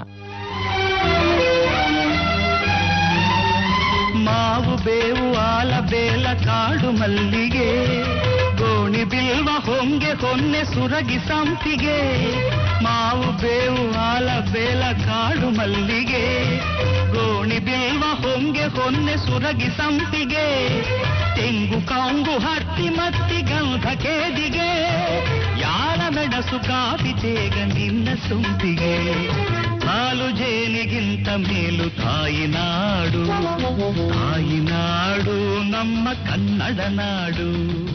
ಮಾವು ಬೇವು ಆಲ ಬೇಲ ಕಾಡು ಮಲ್ಲಿಗೆ ಗೋಣಿ ಬಿಲ್ವ ಹೊಂಗೆ ಹೊನ್ನೆ ಸುರಗಿ ಸಂಪಿಗೆ ಮಾವು ಬೇವು ಆಲ ಬೇಲ ಕಾಡು ಮಲ್ಲಿಗೆ ಗೋಣಿ ಬಿಲ್ವ ಹೊಂಗೆ ಹೊನ್ನೆ ಸುರಗಿ ಸಂಪಿಗೆ ತೆಂಗು ಕಾಂಗು ಹತ್ತಿ ಮತ್ತಿ ಗಂಧ ಕೇದಿಗೆ ಯಾರ ಮೆಣಸು ಕಾಫಿ ತೇಗ ನಿನ್ನ ಸೊಂಪಿಗೆ ಹಾಲು ಜೇನಿಗಿಂತ ಮೇಲು ತಾಯಿ ನಾಡು ತಾಯಿ ನಾಡು ನಮ್ಮ ಕನ್ನಡ ನಾಡು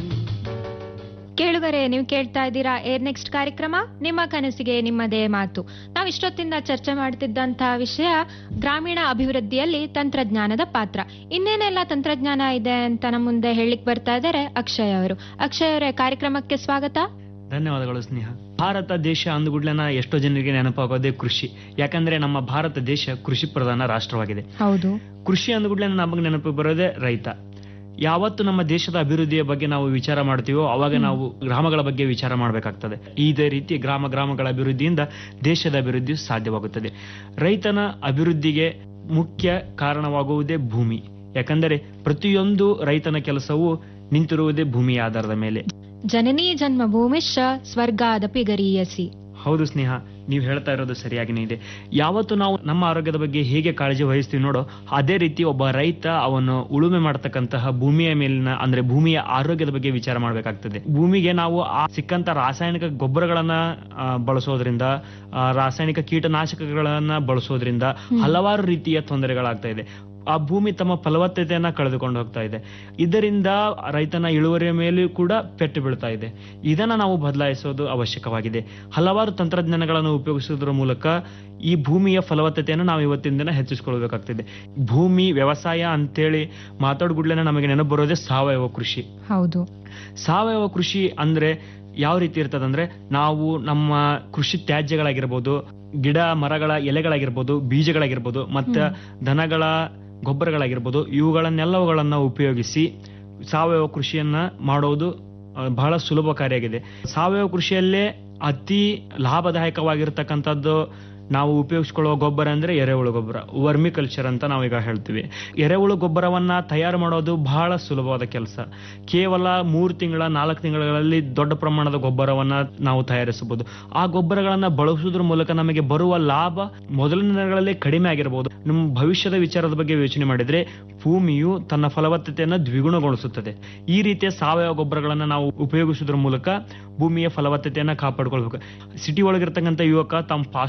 ಕೇಳುಗರೆ ನೀವು ಕೇಳ್ತಾ ಇದ್ದೀರಾ ಏರ್ ನೆಕ್ಸ್ಟ್ ಕಾರ್ಯಕ್ರಮ ನಿಮ್ಮ ಕನಸಿಗೆ ನಿಮ್ಮದೇ ಮಾತು ನಾವು ಇಷ್ಟೊತ್ತಿಂದ ಚರ್ಚೆ ಮಾಡ್ತಿದ್ದಂತಹ ವಿಷಯ ಗ್ರಾಮೀಣ ಅಭಿವೃದ್ಧಿಯಲ್ಲಿ ತಂತ್ರಜ್ಞಾನದ ಪಾತ್ರ ಇನ್ನೇನೆಲ್ಲ ತಂತ್ರಜ್ಞಾನ ಇದೆ ಅಂತ ನಮ್ಮ ಮುಂದೆ ಹೇಳಿಕ್ ಬರ್ತಾ ಇದ್ದಾರೆ ಅಕ್ಷಯ್ ಅವರು ಅಕ್ಷಯ್ ಅವರೇ ಕಾರ್ಯಕ್ರಮಕ್ಕೆ ಸ್ವಾಗತ ಧನ್ಯವಾದಗಳು ಸ್ನೇಹ ಭಾರತ ದೇಶ ಅಂದುಗುಡ್ಲನ ಎಷ್ಟೋ ಜನರಿಗೆ ನೆನಪಾಗೋದೇ ಕೃಷಿ ಯಾಕಂದ್ರೆ ನಮ್ಮ ಭಾರತ ದೇಶ ಕೃಷಿ ಪ್ರಧಾನ ರಾಷ್ಟ್ರವಾಗಿದೆ ಹೌದು ಕೃಷಿ ಅಂದುಗುಡ್ಲೆ ನಮಗೆ ನೆನಪು ಬರೋದೇ ರೈತ ಯಾವತ್ತು ನಮ್ಮ ದೇಶದ ಅಭಿವೃದ್ಧಿಯ ಬಗ್ಗೆ ನಾವು ವಿಚಾರ ಮಾಡ್ತೀವೋ ಅವಾಗ ನಾವು ಗ್ರಾಮಗಳ ಬಗ್ಗೆ ವಿಚಾರ ಮಾಡಬೇಕಾಗ್ತದೆ ಇದೇ ರೀತಿ ಗ್ರಾಮ ಗ್ರಾಮಗಳ ಅಭಿವೃದ್ಧಿಯಿಂದ ದೇಶದ ಅಭಿವೃದ್ಧಿ ಸಾಧ್ಯವಾಗುತ್ತದೆ ರೈತನ ಅಭಿವೃದ್ಧಿಗೆ ಮುಖ್ಯ ಕಾರಣವಾಗುವುದೇ ಭೂಮಿ ಯಾಕಂದರೆ ಪ್ರತಿಯೊಂದು ರೈತನ ಕೆಲಸವು ನಿಂತಿರುವುದೇ ಭೂಮಿಯ ಆಧಾರದ ಮೇಲೆ ಜನನೀ ಜನ್ಮ ಭೂಮಿಶ್ಚ ಸ್ವರ್ಗಾದಪಿ ಗರೀಯಸಿ ಹೌದು ಸ್ನೇಹ ನೀವು ಹೇಳ್ತಾ ಇರೋದು ಸರಿಯಾಗಿನೇ ಇದೆ ಯಾವತ್ತು ನಾವು ನಮ್ಮ ಆರೋಗ್ಯದ ಬಗ್ಗೆ ಹೇಗೆ ಕಾಳಜಿ ವಹಿಸ್ತೀವಿ ನೋಡೋ ಅದೇ ರೀತಿ ಒಬ್ಬ ರೈತ ಅವನು ಉಳುಮೆ ಮಾಡತಕ್ಕಂತಹ ಭೂಮಿಯ ಮೇಲಿನ ಅಂದ್ರೆ ಭೂಮಿಯ ಆರೋಗ್ಯದ ಬಗ್ಗೆ ವಿಚಾರ ಮಾಡಬೇಕಾಗ್ತದೆ ಭೂಮಿಗೆ ನಾವು ಆ ಸಿಕ್ಕಂತ ರಾಸಾಯನಿಕ ಗೊಬ್ಬರಗಳನ್ನ ಆ, ಬಳಸೋದ್ರಿಂದ ಆ, ರಾಸಾಯನಿಕ ಕೀಟನಾಶಕಗಳನ್ನ ಬಳಸೋದ್ರಿಂದ ಹಲವಾರು ರೀತಿಯ ತೊಂದರೆಗಳಾಗ್ತಾ ಇದೆ ಆ ಭೂಮಿ ತಮ್ಮ ಫಲವತ್ತತೆಯನ್ನ ಕಳೆದುಕೊಂಡು ಹೋಗ್ತಾ ಇದೆ ಇದರಿಂದ ರೈತನ ಇಳುವರಿಯ ಮೇಲೂ ಕೂಡ ಪೆಟ್ಟು ಬೀಳ್ತಾ ಇದೆ ಇದನ್ನ ನಾವು ಬದಲಾಯಿಸೋದು ಅವಶ್ಯಕವಾಗಿದೆ ಹಲವಾರು ತಂತ್ರಜ್ಞಾನಗಳನ್ನು ಉಪಯೋಗಿಸೋದ್ರ ಮೂಲಕ ಈ ಭೂಮಿಯ ಫಲವತ್ತತೆಯನ್ನು ನಾವು ಇವತ್ತಿನ ದಿನ ಹೆಚ್ಚಿಸ್ಕೊಳ್ಬೇಕಾಗ್ತದೆ ಭೂಮಿ ವ್ಯವಸಾಯ ಅಂತೇಳಿ ಮಾತಾಡ್ಗುಡ್ಲೇನೆ ನಮಗೆ ನೆನಪು ಬರೋದೇ ಸಾವಯವ ಕೃಷಿ ಹೌದು ಸಾವಯವ ಕೃಷಿ ಅಂದ್ರೆ ಯಾವ ರೀತಿ ಇರ್ತದಂದ್ರೆ ನಾವು ನಮ್ಮ ಕೃಷಿ ತ್ಯಾಜ್ಯಗಳಾಗಿರ್ಬೋದು ಗಿಡ ಮರಗಳ ಎಲೆಗಳಾಗಿರ್ಬೋದು ಬೀಜಗಳಾಗಿರ್ಬೋದು ಮತ್ತೆ ದನಗಳ ಗೊಬ್ಬರಗಳಾಗಿರ್ಬೋದು ಇವುಗಳನ್ನೆಲ್ಲವುಗಳನ್ನ ಉಪಯೋಗಿಸಿ ಸಾವಯವ ಕೃಷಿಯನ್ನ ಮಾಡೋದು ಆ, ಬಹಳ ಸುಲಭಕಾರಿಯಾಗಿದೆ ಸಾವಯವ ಕೃಷಿಯಲ್ಲೇ ಅತಿ ಲಾಭದಾಯಕವಾಗಿರ್ತಕ್ಕಂಥದ್ದು ನಾವು ಉಪಯೋಗಿಸ್ಕೊಳ್ಳುವ ಗೊಬ್ಬರ ಅಂದ್ರೆ ಎರೆಹುಳು ಗೊಬ್ಬರ ವರ್ಮಿ ಕಲ್ಚರ್ ಅಂತ ನಾವೀಗ ಹೇಳ್ತೀವಿ ಎರೆಹುಳು ಗೊಬ್ಬರವನ್ನ ತಯಾರು ಮಾಡೋದು ಬಹಳ ಸುಲಭವಾದ ಕೆಲಸ ಕೇವಲ ಮೂರು ತಿಂಗಳ ನಾಲ್ಕು ತಿಂಗಳಲ್ಲಿ ದೊಡ್ಡ ಪ್ರಮಾಣದ ಗೊಬ್ಬರವನ್ನ ನಾವು ತಯಾರಿಸಬಹುದು ಆ ಗೊಬ್ಬರಗಳನ್ನ ಬಳಸುವುದ್ರ ಮೂಲಕ ನಮಗೆ ಬರುವ ಲಾಭ ಮೊದಲಿನ ದಿನಗಳಲ್ಲಿ ಕಡಿಮೆ ಆಗಿರಬಹುದು ನಮ್ಮ ಭವಿಷ್ಯದ ವಿಚಾರದ ಬಗ್ಗೆ ಯೋಚನೆ ಮಾಡಿದ್ರೆ ಭೂಮಿಯು ತನ್ನ ಫಲವತ್ತತೆಯನ್ನು ದ್ವಿಗುಣಗೊಳಿಸುತ್ತದೆ ಈ ರೀತಿಯ ಸಾವಯವ ಗೊಬ್ಬರಗಳನ್ನ ನಾವು ಉಪಯೋಗಿಸುವುದರ ಮೂಲಕ ಭೂಮಿಯ ಫಲವತ್ತತೆಯನ್ನ ಕಾಪಾಡ್ಕೊಳ್ಬೇಕು ಸಿಟಿ ಒಳಗಿರ್ತಕ್ಕಂಥ ಯುವಕ ತಮ್ಮ ಫಾಸ್ಟ್ ಫುಡ್ ತಿಂದು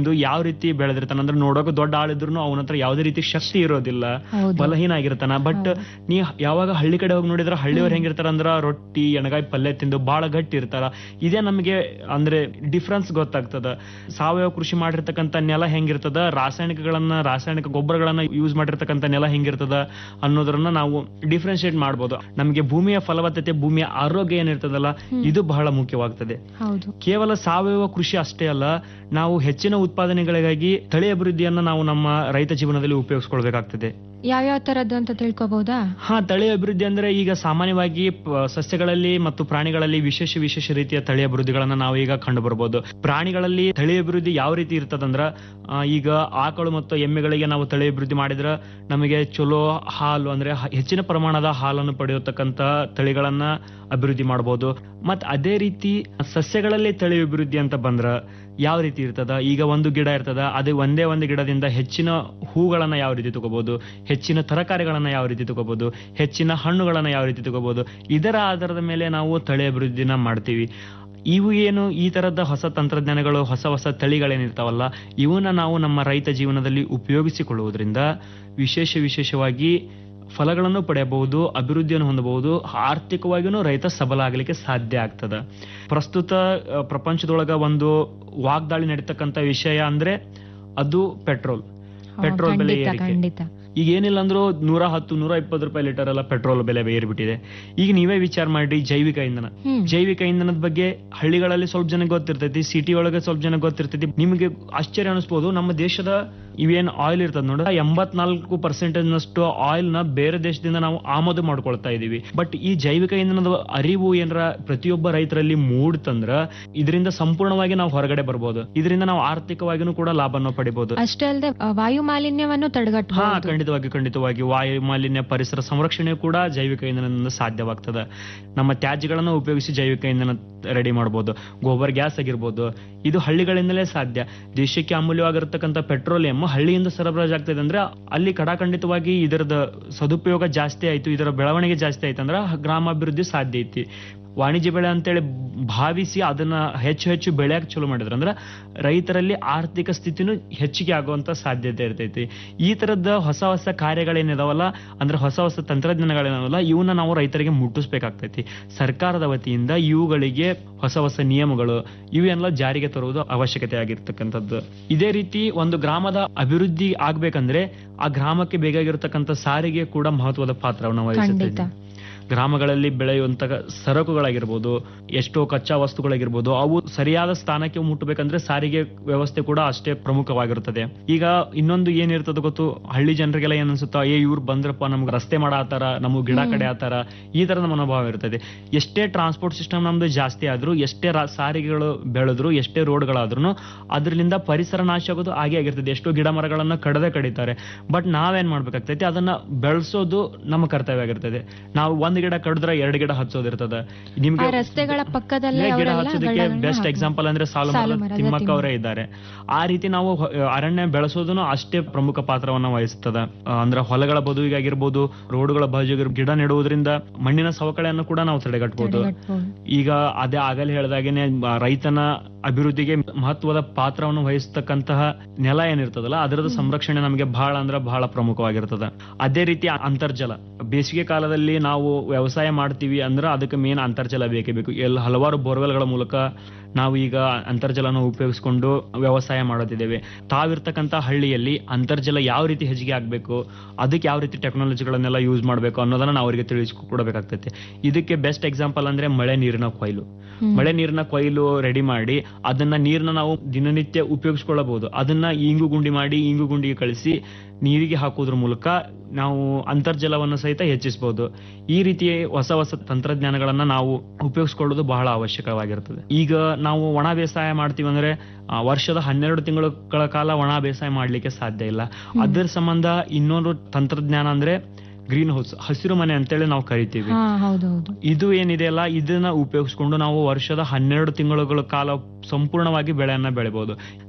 ತಿಂದು ಯಾವ ರೀತಿ ಬೆಳೆದಿರ್ತಾನ ಅಂದ್ರೆ ನೋಡೋಕೆ ದೊಡ್ಡ ಆಳಿದ್ರು ಅವನ ಹತ್ರ ಯಾವುದೇ ರೀತಿ ಶಕ್ತಿ ಇರೋದಿಲ್ಲ ಹೌದು. ಬಲಹೀನ ಆಗಿರ್ತಾನ ಬಟ್ ನೀ ಯಾವಾಗ ಹಳ್ಳಿ ಕಡೆ ಹೋಗಿ ನೋಡಿದ್ರೆ ಹಳ್ಳಿಯವ್ರು ಹೆಂಗಿರ್ತಾರ ಅಂದ್ರ ರೊಟ್ಟಿ ಎಣಗಾಯಿ ಪಲ್ಯ ತಿಂದು ಬಹಳ ಗಟ್ಟಿ ಇರ್ತಾರ ಇದೇ ನಮಗೆ ಅಂದ್ರೆ ಡಿಫ್ರೆನ್ಸ್ ಗೊತ್ತಾಗ್ತದ ಸಾವಯವ ಕೃಷಿ ಮಾಡಿರ್ತಕ್ಕಂಥ ನೆಲ ಹೆಂಗಿರ್ತದ ರಾಸಾಯನಿಕಗಳನ್ನ ರಾಸಾಯನಿಕ ಗೊಬ್ಬರಗಳನ್ನ ಯೂಸ್ ಮಾಡಿರ್ತಕ್ಕಂಥ ನೆಲ ಹೆಂಗಿರ್ತದ ಅನ್ನೋದ್ರನ್ನ ನಾವು ಡಿಫ್ರೆನ್ಶಿಯೇಟ್ ಮಾಡ್ಬೋದು ನಮಗೆ ಭೂಮಿಯ ಫಲವತ್ತತೆ ಭೂಮಿಯ ಆರೋಗ್ಯ ಏನಿರ್ತದಲ್ಲ ಇದು ಬಹಳ ಮುಖ್ಯವಾಗ್ತದೆ ಹೌದು ಕೇವಲ ಸಾವಯವ ಕೃಷಿ ಅಷ್ಟೇ ಅಲ್ಲ ನಾವು ಹೆಚ್ಚಿನ ಉತ್ಪಾದನೆಗಳಿಗಾಗಿ ತಳಿ ಅಭಿವೃದ್ಧಿಯನ್ನ ನಾವು ನಮ್ಮ ರೈತ ಜೀವನದಲ್ಲಿ ಉಪಯೋಗಿಸ್ಕೊಳ್ಬೇಕಾಗ್ತದೆ ಯಾವ್ಯಾವ ತರದ್ದು ಅಂತ ತಿಳ್ಕೊಬಹುದಾ ಹಾ ತಳಿ ಅಭಿವೃದ್ಧಿ ಅಂದ್ರೆ ಈಗ ಸಾಮಾನ್ಯವಾಗಿ ಪ- ಸಸ್ಯಗಳಲ್ಲಿ ಮತ್ತು ಪ್ರಾಣಿಗಳಲ್ಲಿ ವಿಶೇಷ ವಿಶೇಷ ರೀತಿಯ ತಳಿ ಅಭಿವೃದ್ಧಿಗಳನ್ನ ನಾವು ಈಗ ಕಂಡು ಬರ್ಬೋದು ಪ್ರಾಣಿಗಳಲ್ಲಿ ತಳಿ ಅಭಿವೃದ್ಧಿ ಯಾವ ರೀತಿ ಇರ್ತದಂದ್ರ ಆ, ಈಗ ಆಕಳು ಮತ್ತು ಎಮ್ಮೆಗಳಿಗೆ ನಾವು ತಳಿ ಅಭಿವೃದ್ಧಿ ಮಾಡಿದ್ರ ನಮಗೆ ಚಲೋ ಹಾಲು ಅಂದ್ರೆ ಹ- ಹೆಚ್ಚಿನ ಪ್ರಮಾಣದ ಹಾಲನ್ನು ಪಡೆಯತಕ್ಕಂತ ತಳಿಗಳನ್ನ ಅಭಿವೃದ್ಧಿ ಮಾಡಬಹುದು ಮತ್ ಅದೇ ರೀತಿ ಸಸ್ಯಗಳಲ್ಲಿ ತಳಿ ಅಭಿವೃದ್ಧಿ ಅಂತ ಬಂದ್ರ ಯಾವ ರೀತಿ ಇರ್ತದ ಈಗ ಒಂದು ಗಿಡ ಇರ್ತದ ಅದೇ ಒಂದೇ ಒಂದು ಗಿಡದಿಂದ ಹೆಚ್ಚಿನ ಹೂಗಳನ್ನ ಯಾವ ರೀತಿ ತಗೋಬಹುದು ಹೆಚ್ಚಿನ ತರಕಾರಿಗಳನ್ನ ಯಾವ ರೀತಿ ತಗೋಬಹುದು ಹೆಚ್ಚಿನ ಹಣ್ಣುಗಳನ್ನ ಯಾವ ರೀತಿ ತಗೋಬಹುದು ಇದರ ಆಧಾರದ ಮೇಲೆ ನಾವು ತಳಿ ಅಭಿವೃದ್ಧಿನ ಮಾಡ್ತೀವಿ ಇವು ಏನು ಈ ತರದ ಹೊಸ ತಂತ್ರಜ್ಞಾನಗಳು ಹೊಸ ಹೊಸ ತಳಿಗಳೇನಿರ್ತಾವಲ್ಲ ಇವನ್ನ ನಾವು ನಮ್ಮ ರೈತ ಜೀವನದಲ್ಲಿ ಉಪಯೋಗಿಸಿಕೊಳ್ಳುವುದರಿಂದ ವಿಶೇಷ ವಿಶೇಷವಾಗಿ ಫಲಗಳನ್ನು ಪಡೆಯಬಹುದು ಅಭಿವೃದ್ಧಿಯನ್ನು ಹೊಂದಬಹುದು ಆರ್ಥಿಕವಾಗಿಯೂ ರೈತ ಸಬಲ ಆಗಲಿಕ್ಕೆ ಸಾಧ್ಯ ಆಗ್ತದ ಪ್ರಸ್ತುತ ಆ, ಪ್ರಪಂಚದೊಳಗ ಒಂದು ವಾಗ್ದಾಳಿ ನಡೀತಕ್ಕಂತ ವಿಷಯ ಅಂದ್ರೆ ಅದು ಪೆಟ್ರೋಲ್ ಪೆಟ್ರೋಲ್ ಬೆಲೆ ಖಂಡಿತ ಏರಿಕೆ ಖಂಡಿತ ಈಗ ಏನಿಲ್ಲ ಅಂದ್ರೂ ನೂರ ಹತ್ತು ನೂರ ಇಪ್ಪತ್ತು ರೂಪಾಯಿ ಲೀಟರ್ ಎಲ್ಲ ಪೆಟ್ರೋಲ್ ಬೆಲೆ ಏರ್ಬಿಟ್ಟಿದೆ ಈಗ ನೀವೇ ವಿಚಾರ ಮಾಡಿ ಜೈವಿಕ ಇಂಧನ ಹ್ಮ್. ಜೈವಿಕ ಇಂಧನದ ಬಗ್ಗೆ ಹಳ್ಳಿಗಳಲ್ಲಿ ಸ್ವಲ್ಪ ಜನ ಗೊತ್ತಿರ್ತೈತಿ ಸಿಟಿ ಒಳಗೆ ಸ್ವಲ್ಪ ಜನ ಗೊತ್ತಿರ್ತೈತಿ ನಿಮಗೆ ಆಶ್ಚರ್ಯ ಅನಿಸ್ಬೋದು ನಮ್ಮ ದೇಶದ ಇವೇನ್ ಆಯಿಲ್ ಇರ್ತದ ನೋಡ ಎಂಬತ್ನಾಲ್ಕು ಪರ್ಸೆಂಟೇಜ್ ನಷ್ಟು ಆಯಿಲ್ ನ ಬೇರೆ ದೇಶದಿಂದ ನಾವು ಆಮದು ಮಾಡ್ಕೊಳ್ತಾ ಇದೀವಿ ಬಟ್ ಈ ಜೈವಿಕ ಇಂಧನದ ಅರಿವು ಏನಾರ ಪ್ರತಿಯೊಬ್ಬ ರೈತರಲ್ಲಿ ಮೂಡ್ತಂದ್ರ ಇದರಿಂದ ಸಂಪೂರ್ಣವಾಗಿ ನಾವು ಹೊರಗಡೆ ಬರ್ಬೋದು ಇದರಿಂದ ನಾವು ಆರ್ಥಿಕವಾಗಿನೂ ಕೂಡ ಲಾಭವನ್ನು ಪಡಿಬಹುದು ಅಷ್ಟೇ ಅಲ್ಲದೆ ವಾಯು ಮಾಲಿನ್ಯವನ್ನು ಹಾ ತಡೆಗಟ್ಟಬಹುದು ಖಂಡಿತವಾಗಿ ಖಂಡಿತವಾಗಿ ವಾಯು ಮಾಲಿನ್ಯ ಪರಿಸರ ಸಂರಕ್ಷಣೆ ಕೂಡ ಜೈವಿಕ ಇಂಧನದಿಂದ ಸಾಧ್ಯವಾಗ್ತದೆ ನಮ್ಮ ತ್ಯಾಜ್ಯಗಳನ್ನು ಉಪಯೋಗಿಸಿ ಜೈವಿಕ ಇಂಧನ ರೆಡಿ ಮಾಡಬಹುದು ಗೋಬರ್ ಗ್ಯಾಸ್ ಆಗಿರ್ಬೋದು ಇದು ಹಳ್ಳಿಗಳಿಂದಲೇ ಸಾಧ್ಯ ದೇಶಕ್ಕೆ ಅಮೂಲ್ಯವಾಗಿರ್ತಕ್ಕಂಥ ಪೆಟ್ರೋಲಿಯಂ ಹಳ್ಳಿಯಿಂದ ಸರಬರಾಜು ಆಗ್ತದೆ ಅಂದ್ರೆ ಅಲ್ಲಿ ಕಡಾಖಂಡಿತವಾಗಿ ಇದರದ ಸದುಪಯೋಗ ಜಾಸ್ತಿ ಆಯ್ತು ಇದರ ಬೆಳವಣಿಗೆ ಜಾಸ್ತಿ ಆಯ್ತು ಅಂದ್ರೆ ಗ್ರಾಮಾಭಿವೃದ್ಧಿ ಸಾಧ್ಯ ಐತಿ ವಾಣಿಜ್ಯ ಬೆಳೆ ಅಂತೇಳಿ ಭಾವಿಸಿ ಅದನ್ನ ಹೆಚ್ಚು ಹೆಚ್ಚು ಬೆಳೆಯಕ್ಕೆ ಚಲೋ ಮಾಡಿದ್ರ ಅಂದ್ರೆ ರೈತರಲ್ಲಿ ಆರ್ಥಿಕ ಸ್ಥಿತಿನೂ ಹೆಚ್ಚಿಗೆ ಆಗುವಂತ ಸಾಧ್ಯತೆ ಇರ್ತೈತಿ ಈ ತರದ ಹೊಸ ಹೊಸ ಕಾರ್ಯಗಳೇನಿದಾವಲ್ಲ ಅಂದ್ರೆ ಹೊಸ ಹೊಸ ತಂತ್ರಜ್ಞಾನಗಳೇನಾವಲ್ಲ ಇವನ್ನ ನಾವು ರೈತರಿಗೆ ಮುಟ್ಟಿಸ್ಬೇಕಾಗ್ತೈತಿ ಸರ್ಕಾರದ ವತಿಯಿಂದ ಇವುಗಳಿಗೆ ಹೊಸ ಹೊಸ ನಿಯಮಗಳು ಇವೆಲ್ಲ ಜಾರಿಗೆ ತರುವುದು ಅವಶ್ಯಕತೆ ಆಗಿರ್ತಕ್ಕಂಥದ್ದು ಇದೇ ರೀತಿ ಒಂದು ಗ್ರಾಮದ ಅಭಿವೃದ್ಧಿ ಆಗ್ಬೇಕಂದ್ರೆ ಆ ಗ್ರಾಮಕ್ಕೆ ಬೇಕಾಗಿರ್ತಕ್ಕಂಥ ಸಾರಿಗೆ ಕೂಡ ಮಹತ್ವದ ಪಾತ್ರವನ್ನು ವಹಿಸುತ್ತೆ ಖಂಡಿತ ಗ್ರಾಮಗಳಲ್ಲಿ ಬೆಳೆಯುವಂತಹ ಸರಕುಗಳಾಗಿರ್ಬೋದು ಎಷ್ಟೋ ಕಚ್ಚಾ ವಸ್ತುಗಳಾಗಿರ್ಬೋದು ಅವು ಸರಿಯಾದ ಸ್ಥಾನಕ್ಕೆ ಮುಟ್ಟಬೇಕಂದ್ರೆ ಸಾರಿಗೆ ವ್ಯವಸ್ಥೆ ಕೂಡ ಅಷ್ಟೇ ಪ್ರಮುಖವಾಗಿರುತ್ತದೆ ಈಗ ಇನ್ನೊಂದು ಏನಿರ್ತದೆ ಗೊತ್ತು ಹಳ್ಳಿ ಜನರಿಗೆಲ್ಲ ಏನ್ ಅನ್ಸುತ್ತಾ ಏ ಇವ್ರು ಬಂದ್ರಪ್ಪ ನಮ್ಗೆ ರಸ್ತೆ ಮಾಡಾತಾರ ನಮ್ಗೆ ಗಿಡ ಕಡೆ ಆತಾರ ಈ ತರದ ಮನೋಭಾವ ಇರ್ತದೆ ಎಷ್ಟೇ ಟ್ರಾನ್ಸ್ಪೋರ್ಟ್ ಸಿಸ್ಟಮ್ ನಮ್ದು ಜಾಸ್ತಿ ಆದ್ರೂ ಎಷ್ಟೇ ರಾ- ಸಾರಿಗೆಗಳು ಬೆಳೆದ್ರು ಎಷ್ಟೇ ರೋಡ್ಗಳಾದ್ರೂ ಅದರಿಂದ ಪರಿಸರ ನಾಶ ಆಗೋದು ಹಾಗೆ ಆಗಿರ್ತದೆ ಎಷ್ಟೋ ಗಿಡ ಮರಗಳನ್ನ ಕಡದೆ ಕಡಿತಾರೆ ಬಟ್ ನಾವೇನ್ ಮಾಡ್ಬೇಕಾಗ್ತೈತಿ ಅದನ್ನ ಬೆಳೆಸೋದು ನಮ್ಮ ಕರ್ತವ್ಯ ಆಗಿರ್ತದೆ ನಾವು ಒಂದ್ ಗಿಡ ಕಡಿದ್ರೆ ಎರಡು ಗಿಡ ಹಚ್ಚೋದಿರ್ತದೆ ಆ ನಿಮ್ಗೆ ರಸ್ತೆಗಳ ಪಕ್ಕದಲ್ಲೇ ಗಿಡ ಅವರೆಲ್ಲ ಹಚ್ಚೋದಕ್ಕೆ ಗಿಡಗಳನ್ನ ಬೆಸ್ಟ್ ಹಾಕ್ತಾರೆ. ಎಕ್ಸಾಂಪಲ್ ಅಂದ್ರೆ ಸಾಲು ಸಾಲು ಮರದ ಮರದ ತಿಮ್ಮಕ್ಕ ತಿಮ್ಮಕ್ಕ. ಅವರೇ ಇದ್ದಾರೆ ಆ ರೀತಿ ನಾವು ಹೊ- ಅರಣ್ಯ ಬೆಳೆಸೋದನ್ನು ಅಷ್ಟೇ ಪ್ರಮುಖ ಪಾತ್ರವನ್ನ ವಹಿಸ್ತದ ಆ, ಅಂದ್ರೆ ಹೊಲಗಳ ಬದುವಿಗಾಗಿರ್ಬೋದು ರೋಡ್ಗಳ ಬಾಜು ಗಿಡ ನೆಡುವುದರಿಂದ ಮಣ್ಣಿನ ಸವಕಳಿಯನ್ನು ಕೂಡ ನಾವು ತಡೆಗಟ್ಟಬಹುದು ತಡೆಗಟ್ಬೋದು. ಈಗ ಅದೇ ಆಗಲೇ ಹೇಳಿದಾಗೇನೆ ಆ, ರೈತನ ಅಭಿವೃದ್ಧಿಗೆ ಮಹತ್ವದ ಪಾತ್ರವನ್ನು ವಹಿಸ್ತಕ್ಕಂತಹ ನೆಲ ಏನಿರ್ತದಲ್ಲ ಅದರದ ಸಂರಕ್ಷಣೆ ನಮಗೆ ಬಹಳ ಅಂದ್ರೆ ಬಹಳ ಪ್ರಮುಖವಾಗಿರ್ತದ ಅದೇ ರೀತಿ ಅಂತರ್ಜಲ ಬೇಸಿಗೆ ಕಾಲದಲ್ಲಿ ನಾವು ವ್ಯವಸಾಯ ಮಾಡ್ತೀವಿ ಅಂದ್ರೆ ಅದಕ್ಕೆ ಮೇನ್ ಅಂತರ್ಜಲ ಬೇಕೇ ಬೇಕು ಎಲ್ಲ ಹಲವಾರು ಬೋರ್ವೆಲ್ಗಳ ಮೂಲಕ ನಾವು ಈಗ ಅಂತರ್ಜಲನ ಉಪಯೋಗಿಸ್ಕೊಂಡು ವ್ಯವಸಾಯ ಮಾಡೋದಿದ್ದೇವೆ ತಾವಿರ್ತಕ್ಕಂಥ ಹಳ್ಳಿಯಲ್ಲಿ ಅಂತರ್ಜಲ ಯಾವ ರೀತಿ ಹೆಚ್ಚಿಗೆ ಆಗಬೇಕು ಅದಕ್ಕೆ ಯಾವ ರೀತಿ ಟೆಕ್ನಾಲಜಿಗಳನ್ನೆಲ್ಲ ಯೂಸ್ ಮಾಡಬೇಕು ಅನ್ನೋದನ್ನ ನಾವು ಅವರಿಗೆ ತಿಳಿಸ್ಕೊಡ್ಬೇಕಾಗ್ತೈತೆ ಇದಕ್ಕೆ ಬೆಸ್ಟ್ ಎಕ್ಸಾಂಪಲ್ ಅಂದ್ರೆ ಮಳೆ ನೀರಿನ ಕೊಯ್ಲು ಹ್ಮ್. ಮಳೆ ನೀರಿನ ಕೊಯ್ಲು ರೆಡಿ ಮಾಡಿ ಅದನ್ನ ನೀರನ್ನ ನಾವು ದಿನನಿತ್ಯ ಉಪಯೋಗಿಸ್ಕೊಳ್ಳಬಹುದು ಅದನ್ನ ಇಂಗು ಗುಂಡಿ ಮಾಡಿ ಇಂಗು ಗುಂಡಿಗೆ ಕಳಿಸಿ ನೀರಿಗೆ ಹಾಕೋದ್ರ ಮೂಲಕ ನಾವು ಅಂತರ್ಜಲವನ್ನು ಸಹಿತ ಹೆಚ್ಚಿಸಬಹುದು ಈ ರೀತಿ ಹೊಸ ಹೊಸ ತಂತ್ರಜ್ಞಾನಗಳನ್ನ ನಾವು ಉಪಯೋಗಿಸ್ಕೊಳ್ಳೋದು ಬಹಳ ಅವಶ್ಯಕವಾಗಿರ್ತದೆ ಈಗ ನಾವು ಒಣ ಬೇಸಾಯ ಮಾಡ್ತೀವಿ ಅಂದ್ರೆ ಆ, ವರ್ಷದ ಹನ್ನೆರಡು ತಿಂಗಳ ಕಾಲ ಒಣ ಬೇಸಾಯ ಮಾಡ್ಲಿಕ್ಕೆ ಸಾಧ್ಯ ಇಲ್ಲ ಅದರ ಸಂಬಂಧ ಇನ್ನೊಂದು ತಂತ್ರಜ್ಞಾನ ಅಂದ್ರೆ ಗ್ರೀನ್ ಹೌಸ್ ಹಸಿರು ಮನೆ ಅಂತೇಳಿ ನಾವು ಕರಿತೀವಿ ಹಾ ಹೌದೌದು ಇದು ಏನಿದೆಯಲ್ಲ ಇದನ್ನ ಉಪಯೋಗಿಸ್ಕೊಂಡು ನಾವು ವರ್ಷದ ಹನ್ನೆರಡು ತಿಂಗಳುಗಳ ಕಾಲ ಸಂಪೂರ್ಣವಾಗಿ ಬೆಳೆಯನ್ನ ಬೆಳಿಬಹುದು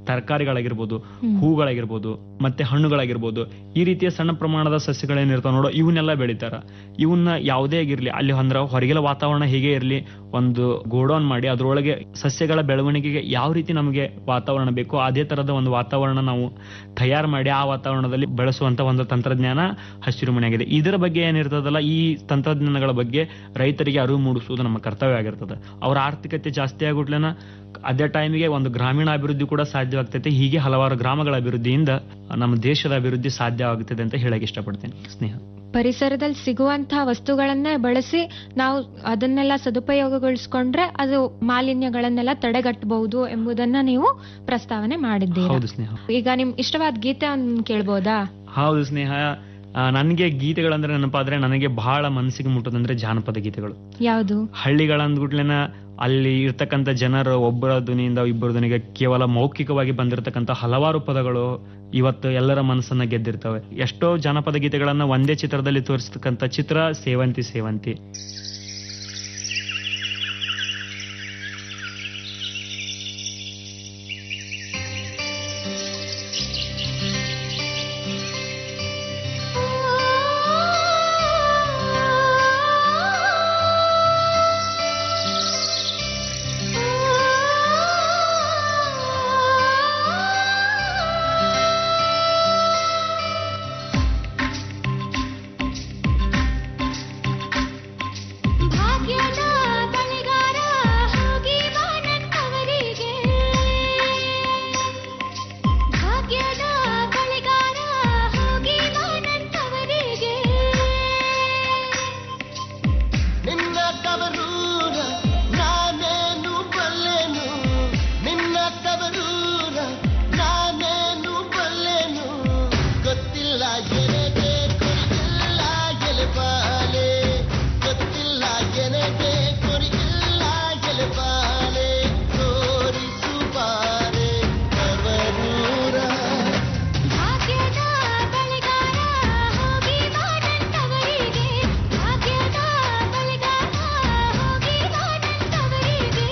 ತರಕಾರಿಗಳಾಗಿರ್ಬೋದು ಹೂಗಳಾಗಿರ್ಬೋದು ಮತ್ತೆ ಹಣ್ಣುಗಳಾಗಿರ್ಬೋದು ಈ ರೀತಿಯ ಸಣ್ಣ ಪ್ರಮಾಣದ ಸಸ್ಯಗಳೇನಿರ್ತಾವ ನೋಡೋ ಇವನ್ನೆಲ್ಲ ಬೆಳಿತಾರ ಇವನ್ನ ಯಾವುದೇ ಆಗಿರ್ಲಿ ಅಲ್ಲಿ ಅಂದ್ರೆ ಹೊರಗಿನ ವಾತಾವರಣ ಹೇಗೆ ಇರಲಿ ಒಂದು ಗೋಡೌನ್ ಮಾಡಿ ಅದರೊಳಗೆ ಸಸ್ಯಗಳ ಬೆಳವಣಿಗೆಗೆ ಯಾವ ರೀತಿ ನಮಗೆ ವಾತಾವರಣ ಬೇಕೋ ಅದೇ ತರದ ಒಂದು ವಾತಾವರಣ ನಾವು ತಯಾರು ಮಾಡಿ ಆ ವಾತಾವರಣದಲ್ಲಿ ಬೆಳೆಸುವಂತ ಒಂದು ತಂತ್ರಜ್ಞಾನ ಹಸಿರುಮನೆಯಾಗಿದೆ ಇದರ ಬಗ್ಗೆ ಏನಿರ್ತದಲ್ಲ ಈ ತಂತ್ರಜ್ಞಾನಗಳ ಬಗ್ಗೆ ರೈತರಿಗೆ ಅರಿವು ಮೂಡಿಸುವುದು ನಮ್ಮ ಕರ್ತವ್ಯ ಆಗಿರ್ತದೆ ಅವರ ಆರ್ಥಿಕತೆ ಜಾಸ್ತಿ ಆಗ್ಬಿಟ್ಲೇನ ಅದೇ ಟೈಮಿಗೆ ಒಂದು ಗ್ರಾಮೀಣ ಅಭಿವೃದ್ಧಿ ಕೂಡ ಸಾಧ್ಯವಾಗ್ತೈತೆ ಹೀಗೆ ಹಲವಾರು ಗ್ರಾಮಗಳ ಅಭಿವೃದ್ಧಿಯಿಂದ ನಮ್ಮ ದೇಶದ ಅಭಿವೃದ್ಧಿ ಸಾಧ್ಯವಾಗುತ್ತದೆ ಅಂತ ಹೇಳಕ್ ಇಷ್ಟಪಡ್ತೇನೆ ಸ್ನೇಹ ಪರಿಸರದಲ್ಲಿ ಸಿಗುವಂತಹ ವಸ್ತುಗಳನ್ನೇ ಬಳಸಿ ನಾವು ಅದನ್ನೆಲ್ಲ ಸದುಪಯೋಗಗೊಳಿಸ್ಕೊಂಡ್ರೆ ಅದು ಮಾಲಿನ್ಯಗಳನ್ನೆಲ್ಲ ತಡೆಗಟ್ಟಬಹುದು ಎಂಬುದನ್ನ ನೀವು ಪ್ರಸ್ತಾವನೆ ಮಾಡಿದ್ದೀರಿ ಹೌದು ಸ್ನೇಹ ಈಗ ನಿಮ್ ಇಷ್ಟವಾದ ಗೀತೆ ಕೇಳ್ಬೋದಾ ಹೌದು ಸ್ನೇಹ ಆ, ನನಗೆ ಗೀತೆಗಳಂದ್ರೆ ನೆನಪಾದ್ರೆ ನನಗೆ ಬಹಳ ಮನಸ್ಸಿಗೆ ಮುಟ್ಟೋದಂದ್ರೆ ಜಾನಪದ ಗೀತೆಗಳು ಯಾವುದು ಹಳ್ಳಿಗಳಂದ್ಗುಟ್ಲೆನ ಅಲ್ಲಿ ಇರ್ತಕ್ಕಂಥ ಜನರು ಒಬ್ಬರ ಧ್ವನಿಯಿಂದ ಇಬ್ಬರ ಧ್ವನಿಗೆ ಕೇವಲ ಮೌಖಿಕವಾಗಿ ಬಂದಿರತಕ್ಕಂಥ ಹಲವಾರು ಪದಗಳು ಇವತ್ತು ಎಲ್ಲರ ಮನಸ್ಸನ್ನ ಗೆದ್ದಿರ್ತವೆ ಎಷ್ಟೋ ಜಾನಪದ ಗೀತೆಗಳನ್ನ ಒಂದೇ ಚಿತ್ರದಲ್ಲಿ ತೋರಿಸ್ತಕ್ಕಂಥ ಚಿತ್ರ ಸೇವಂತಿ ಸೇವಂತಿ ಭಾಗ್ಯದ ಬಳಿಗಾರ ಹೋಗಿ ಬಾ ನನ್ನವರಿಗೆ ಭಾಗ್ಯದ ಬಳಿಗಾರ ಹೋಗಿ ಬಾ ನನ್ನವರಿಗೆ ನಿನ್ನ ತವರೂರ ನಾನೇನು ಬಲ್ಲೆನು ನಿನ್ನ ತವರೂರ ನಾನೇನು ಬಲ್ಲೆನು ಗೊತ್ತಿಲ್ಲ ಎನಗೆ ಕೊರಿಗಿಲ್ಲ ಎಲೆಬಾಲೆ ಗೊತ್ತಿಲ್ಲ ಎನಗೆ ಕೊರಿಗಿಲ್ಲ ಎಲೆಬಾಲೆ ತೋರಿಸು ಬಾರೆ ತವರೂರ ಭಾಗ್ಯದ ಬಳಿಗಾರ ಹೋಗಿ ಬಾ ನನ್ನವರಿಗೆ ಭಾಗ್ಯದ ಬಳಿಗಾರ ಹೋಗಿ ಬಾ ನನ್ನವರಿಗೆ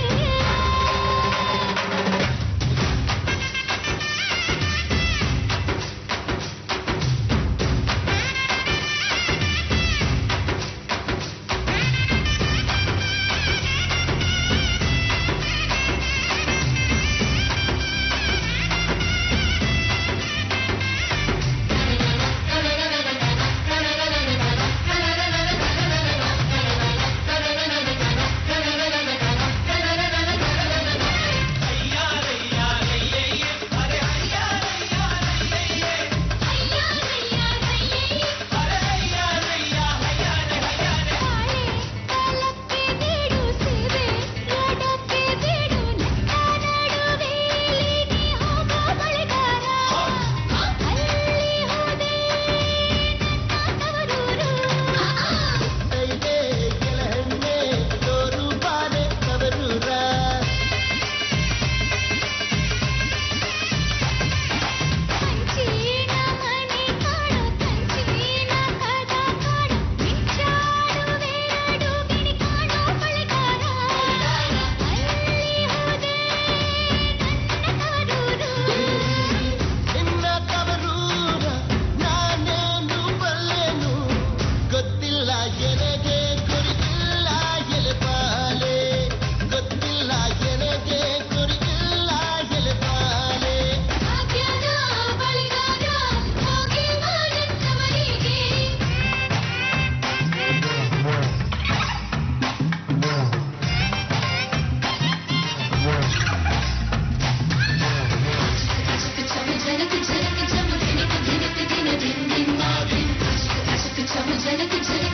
ನಿನ್ನ ತವರೂರ ನಾನೇನು ಬಲ್ಲೆನು ಗೊತ್ತಿಲ್ಲ ಎನಗೆ ಕೊರಿಗಿಲ್ಲ ಎಲೆಬಾಲೆ ಗೊತ್ತಿಲ್ಲ ಎನಗೆ ಕೊರಿಗಿಲ್ಲ ಎಲೆಬಾಲೆ ಭಾಗ್ಯದ ಬಳಿಗಾರ ಹೋಗಿ ಬಾ ನನ್ನವರಿಗೆ ಜನಕ ಜನಕ ಜಮ ದಿನಕ ದಿನಕ ದಿನ ದಿನ ದಿನ ದಿನ ಜನಕ ಜನಕ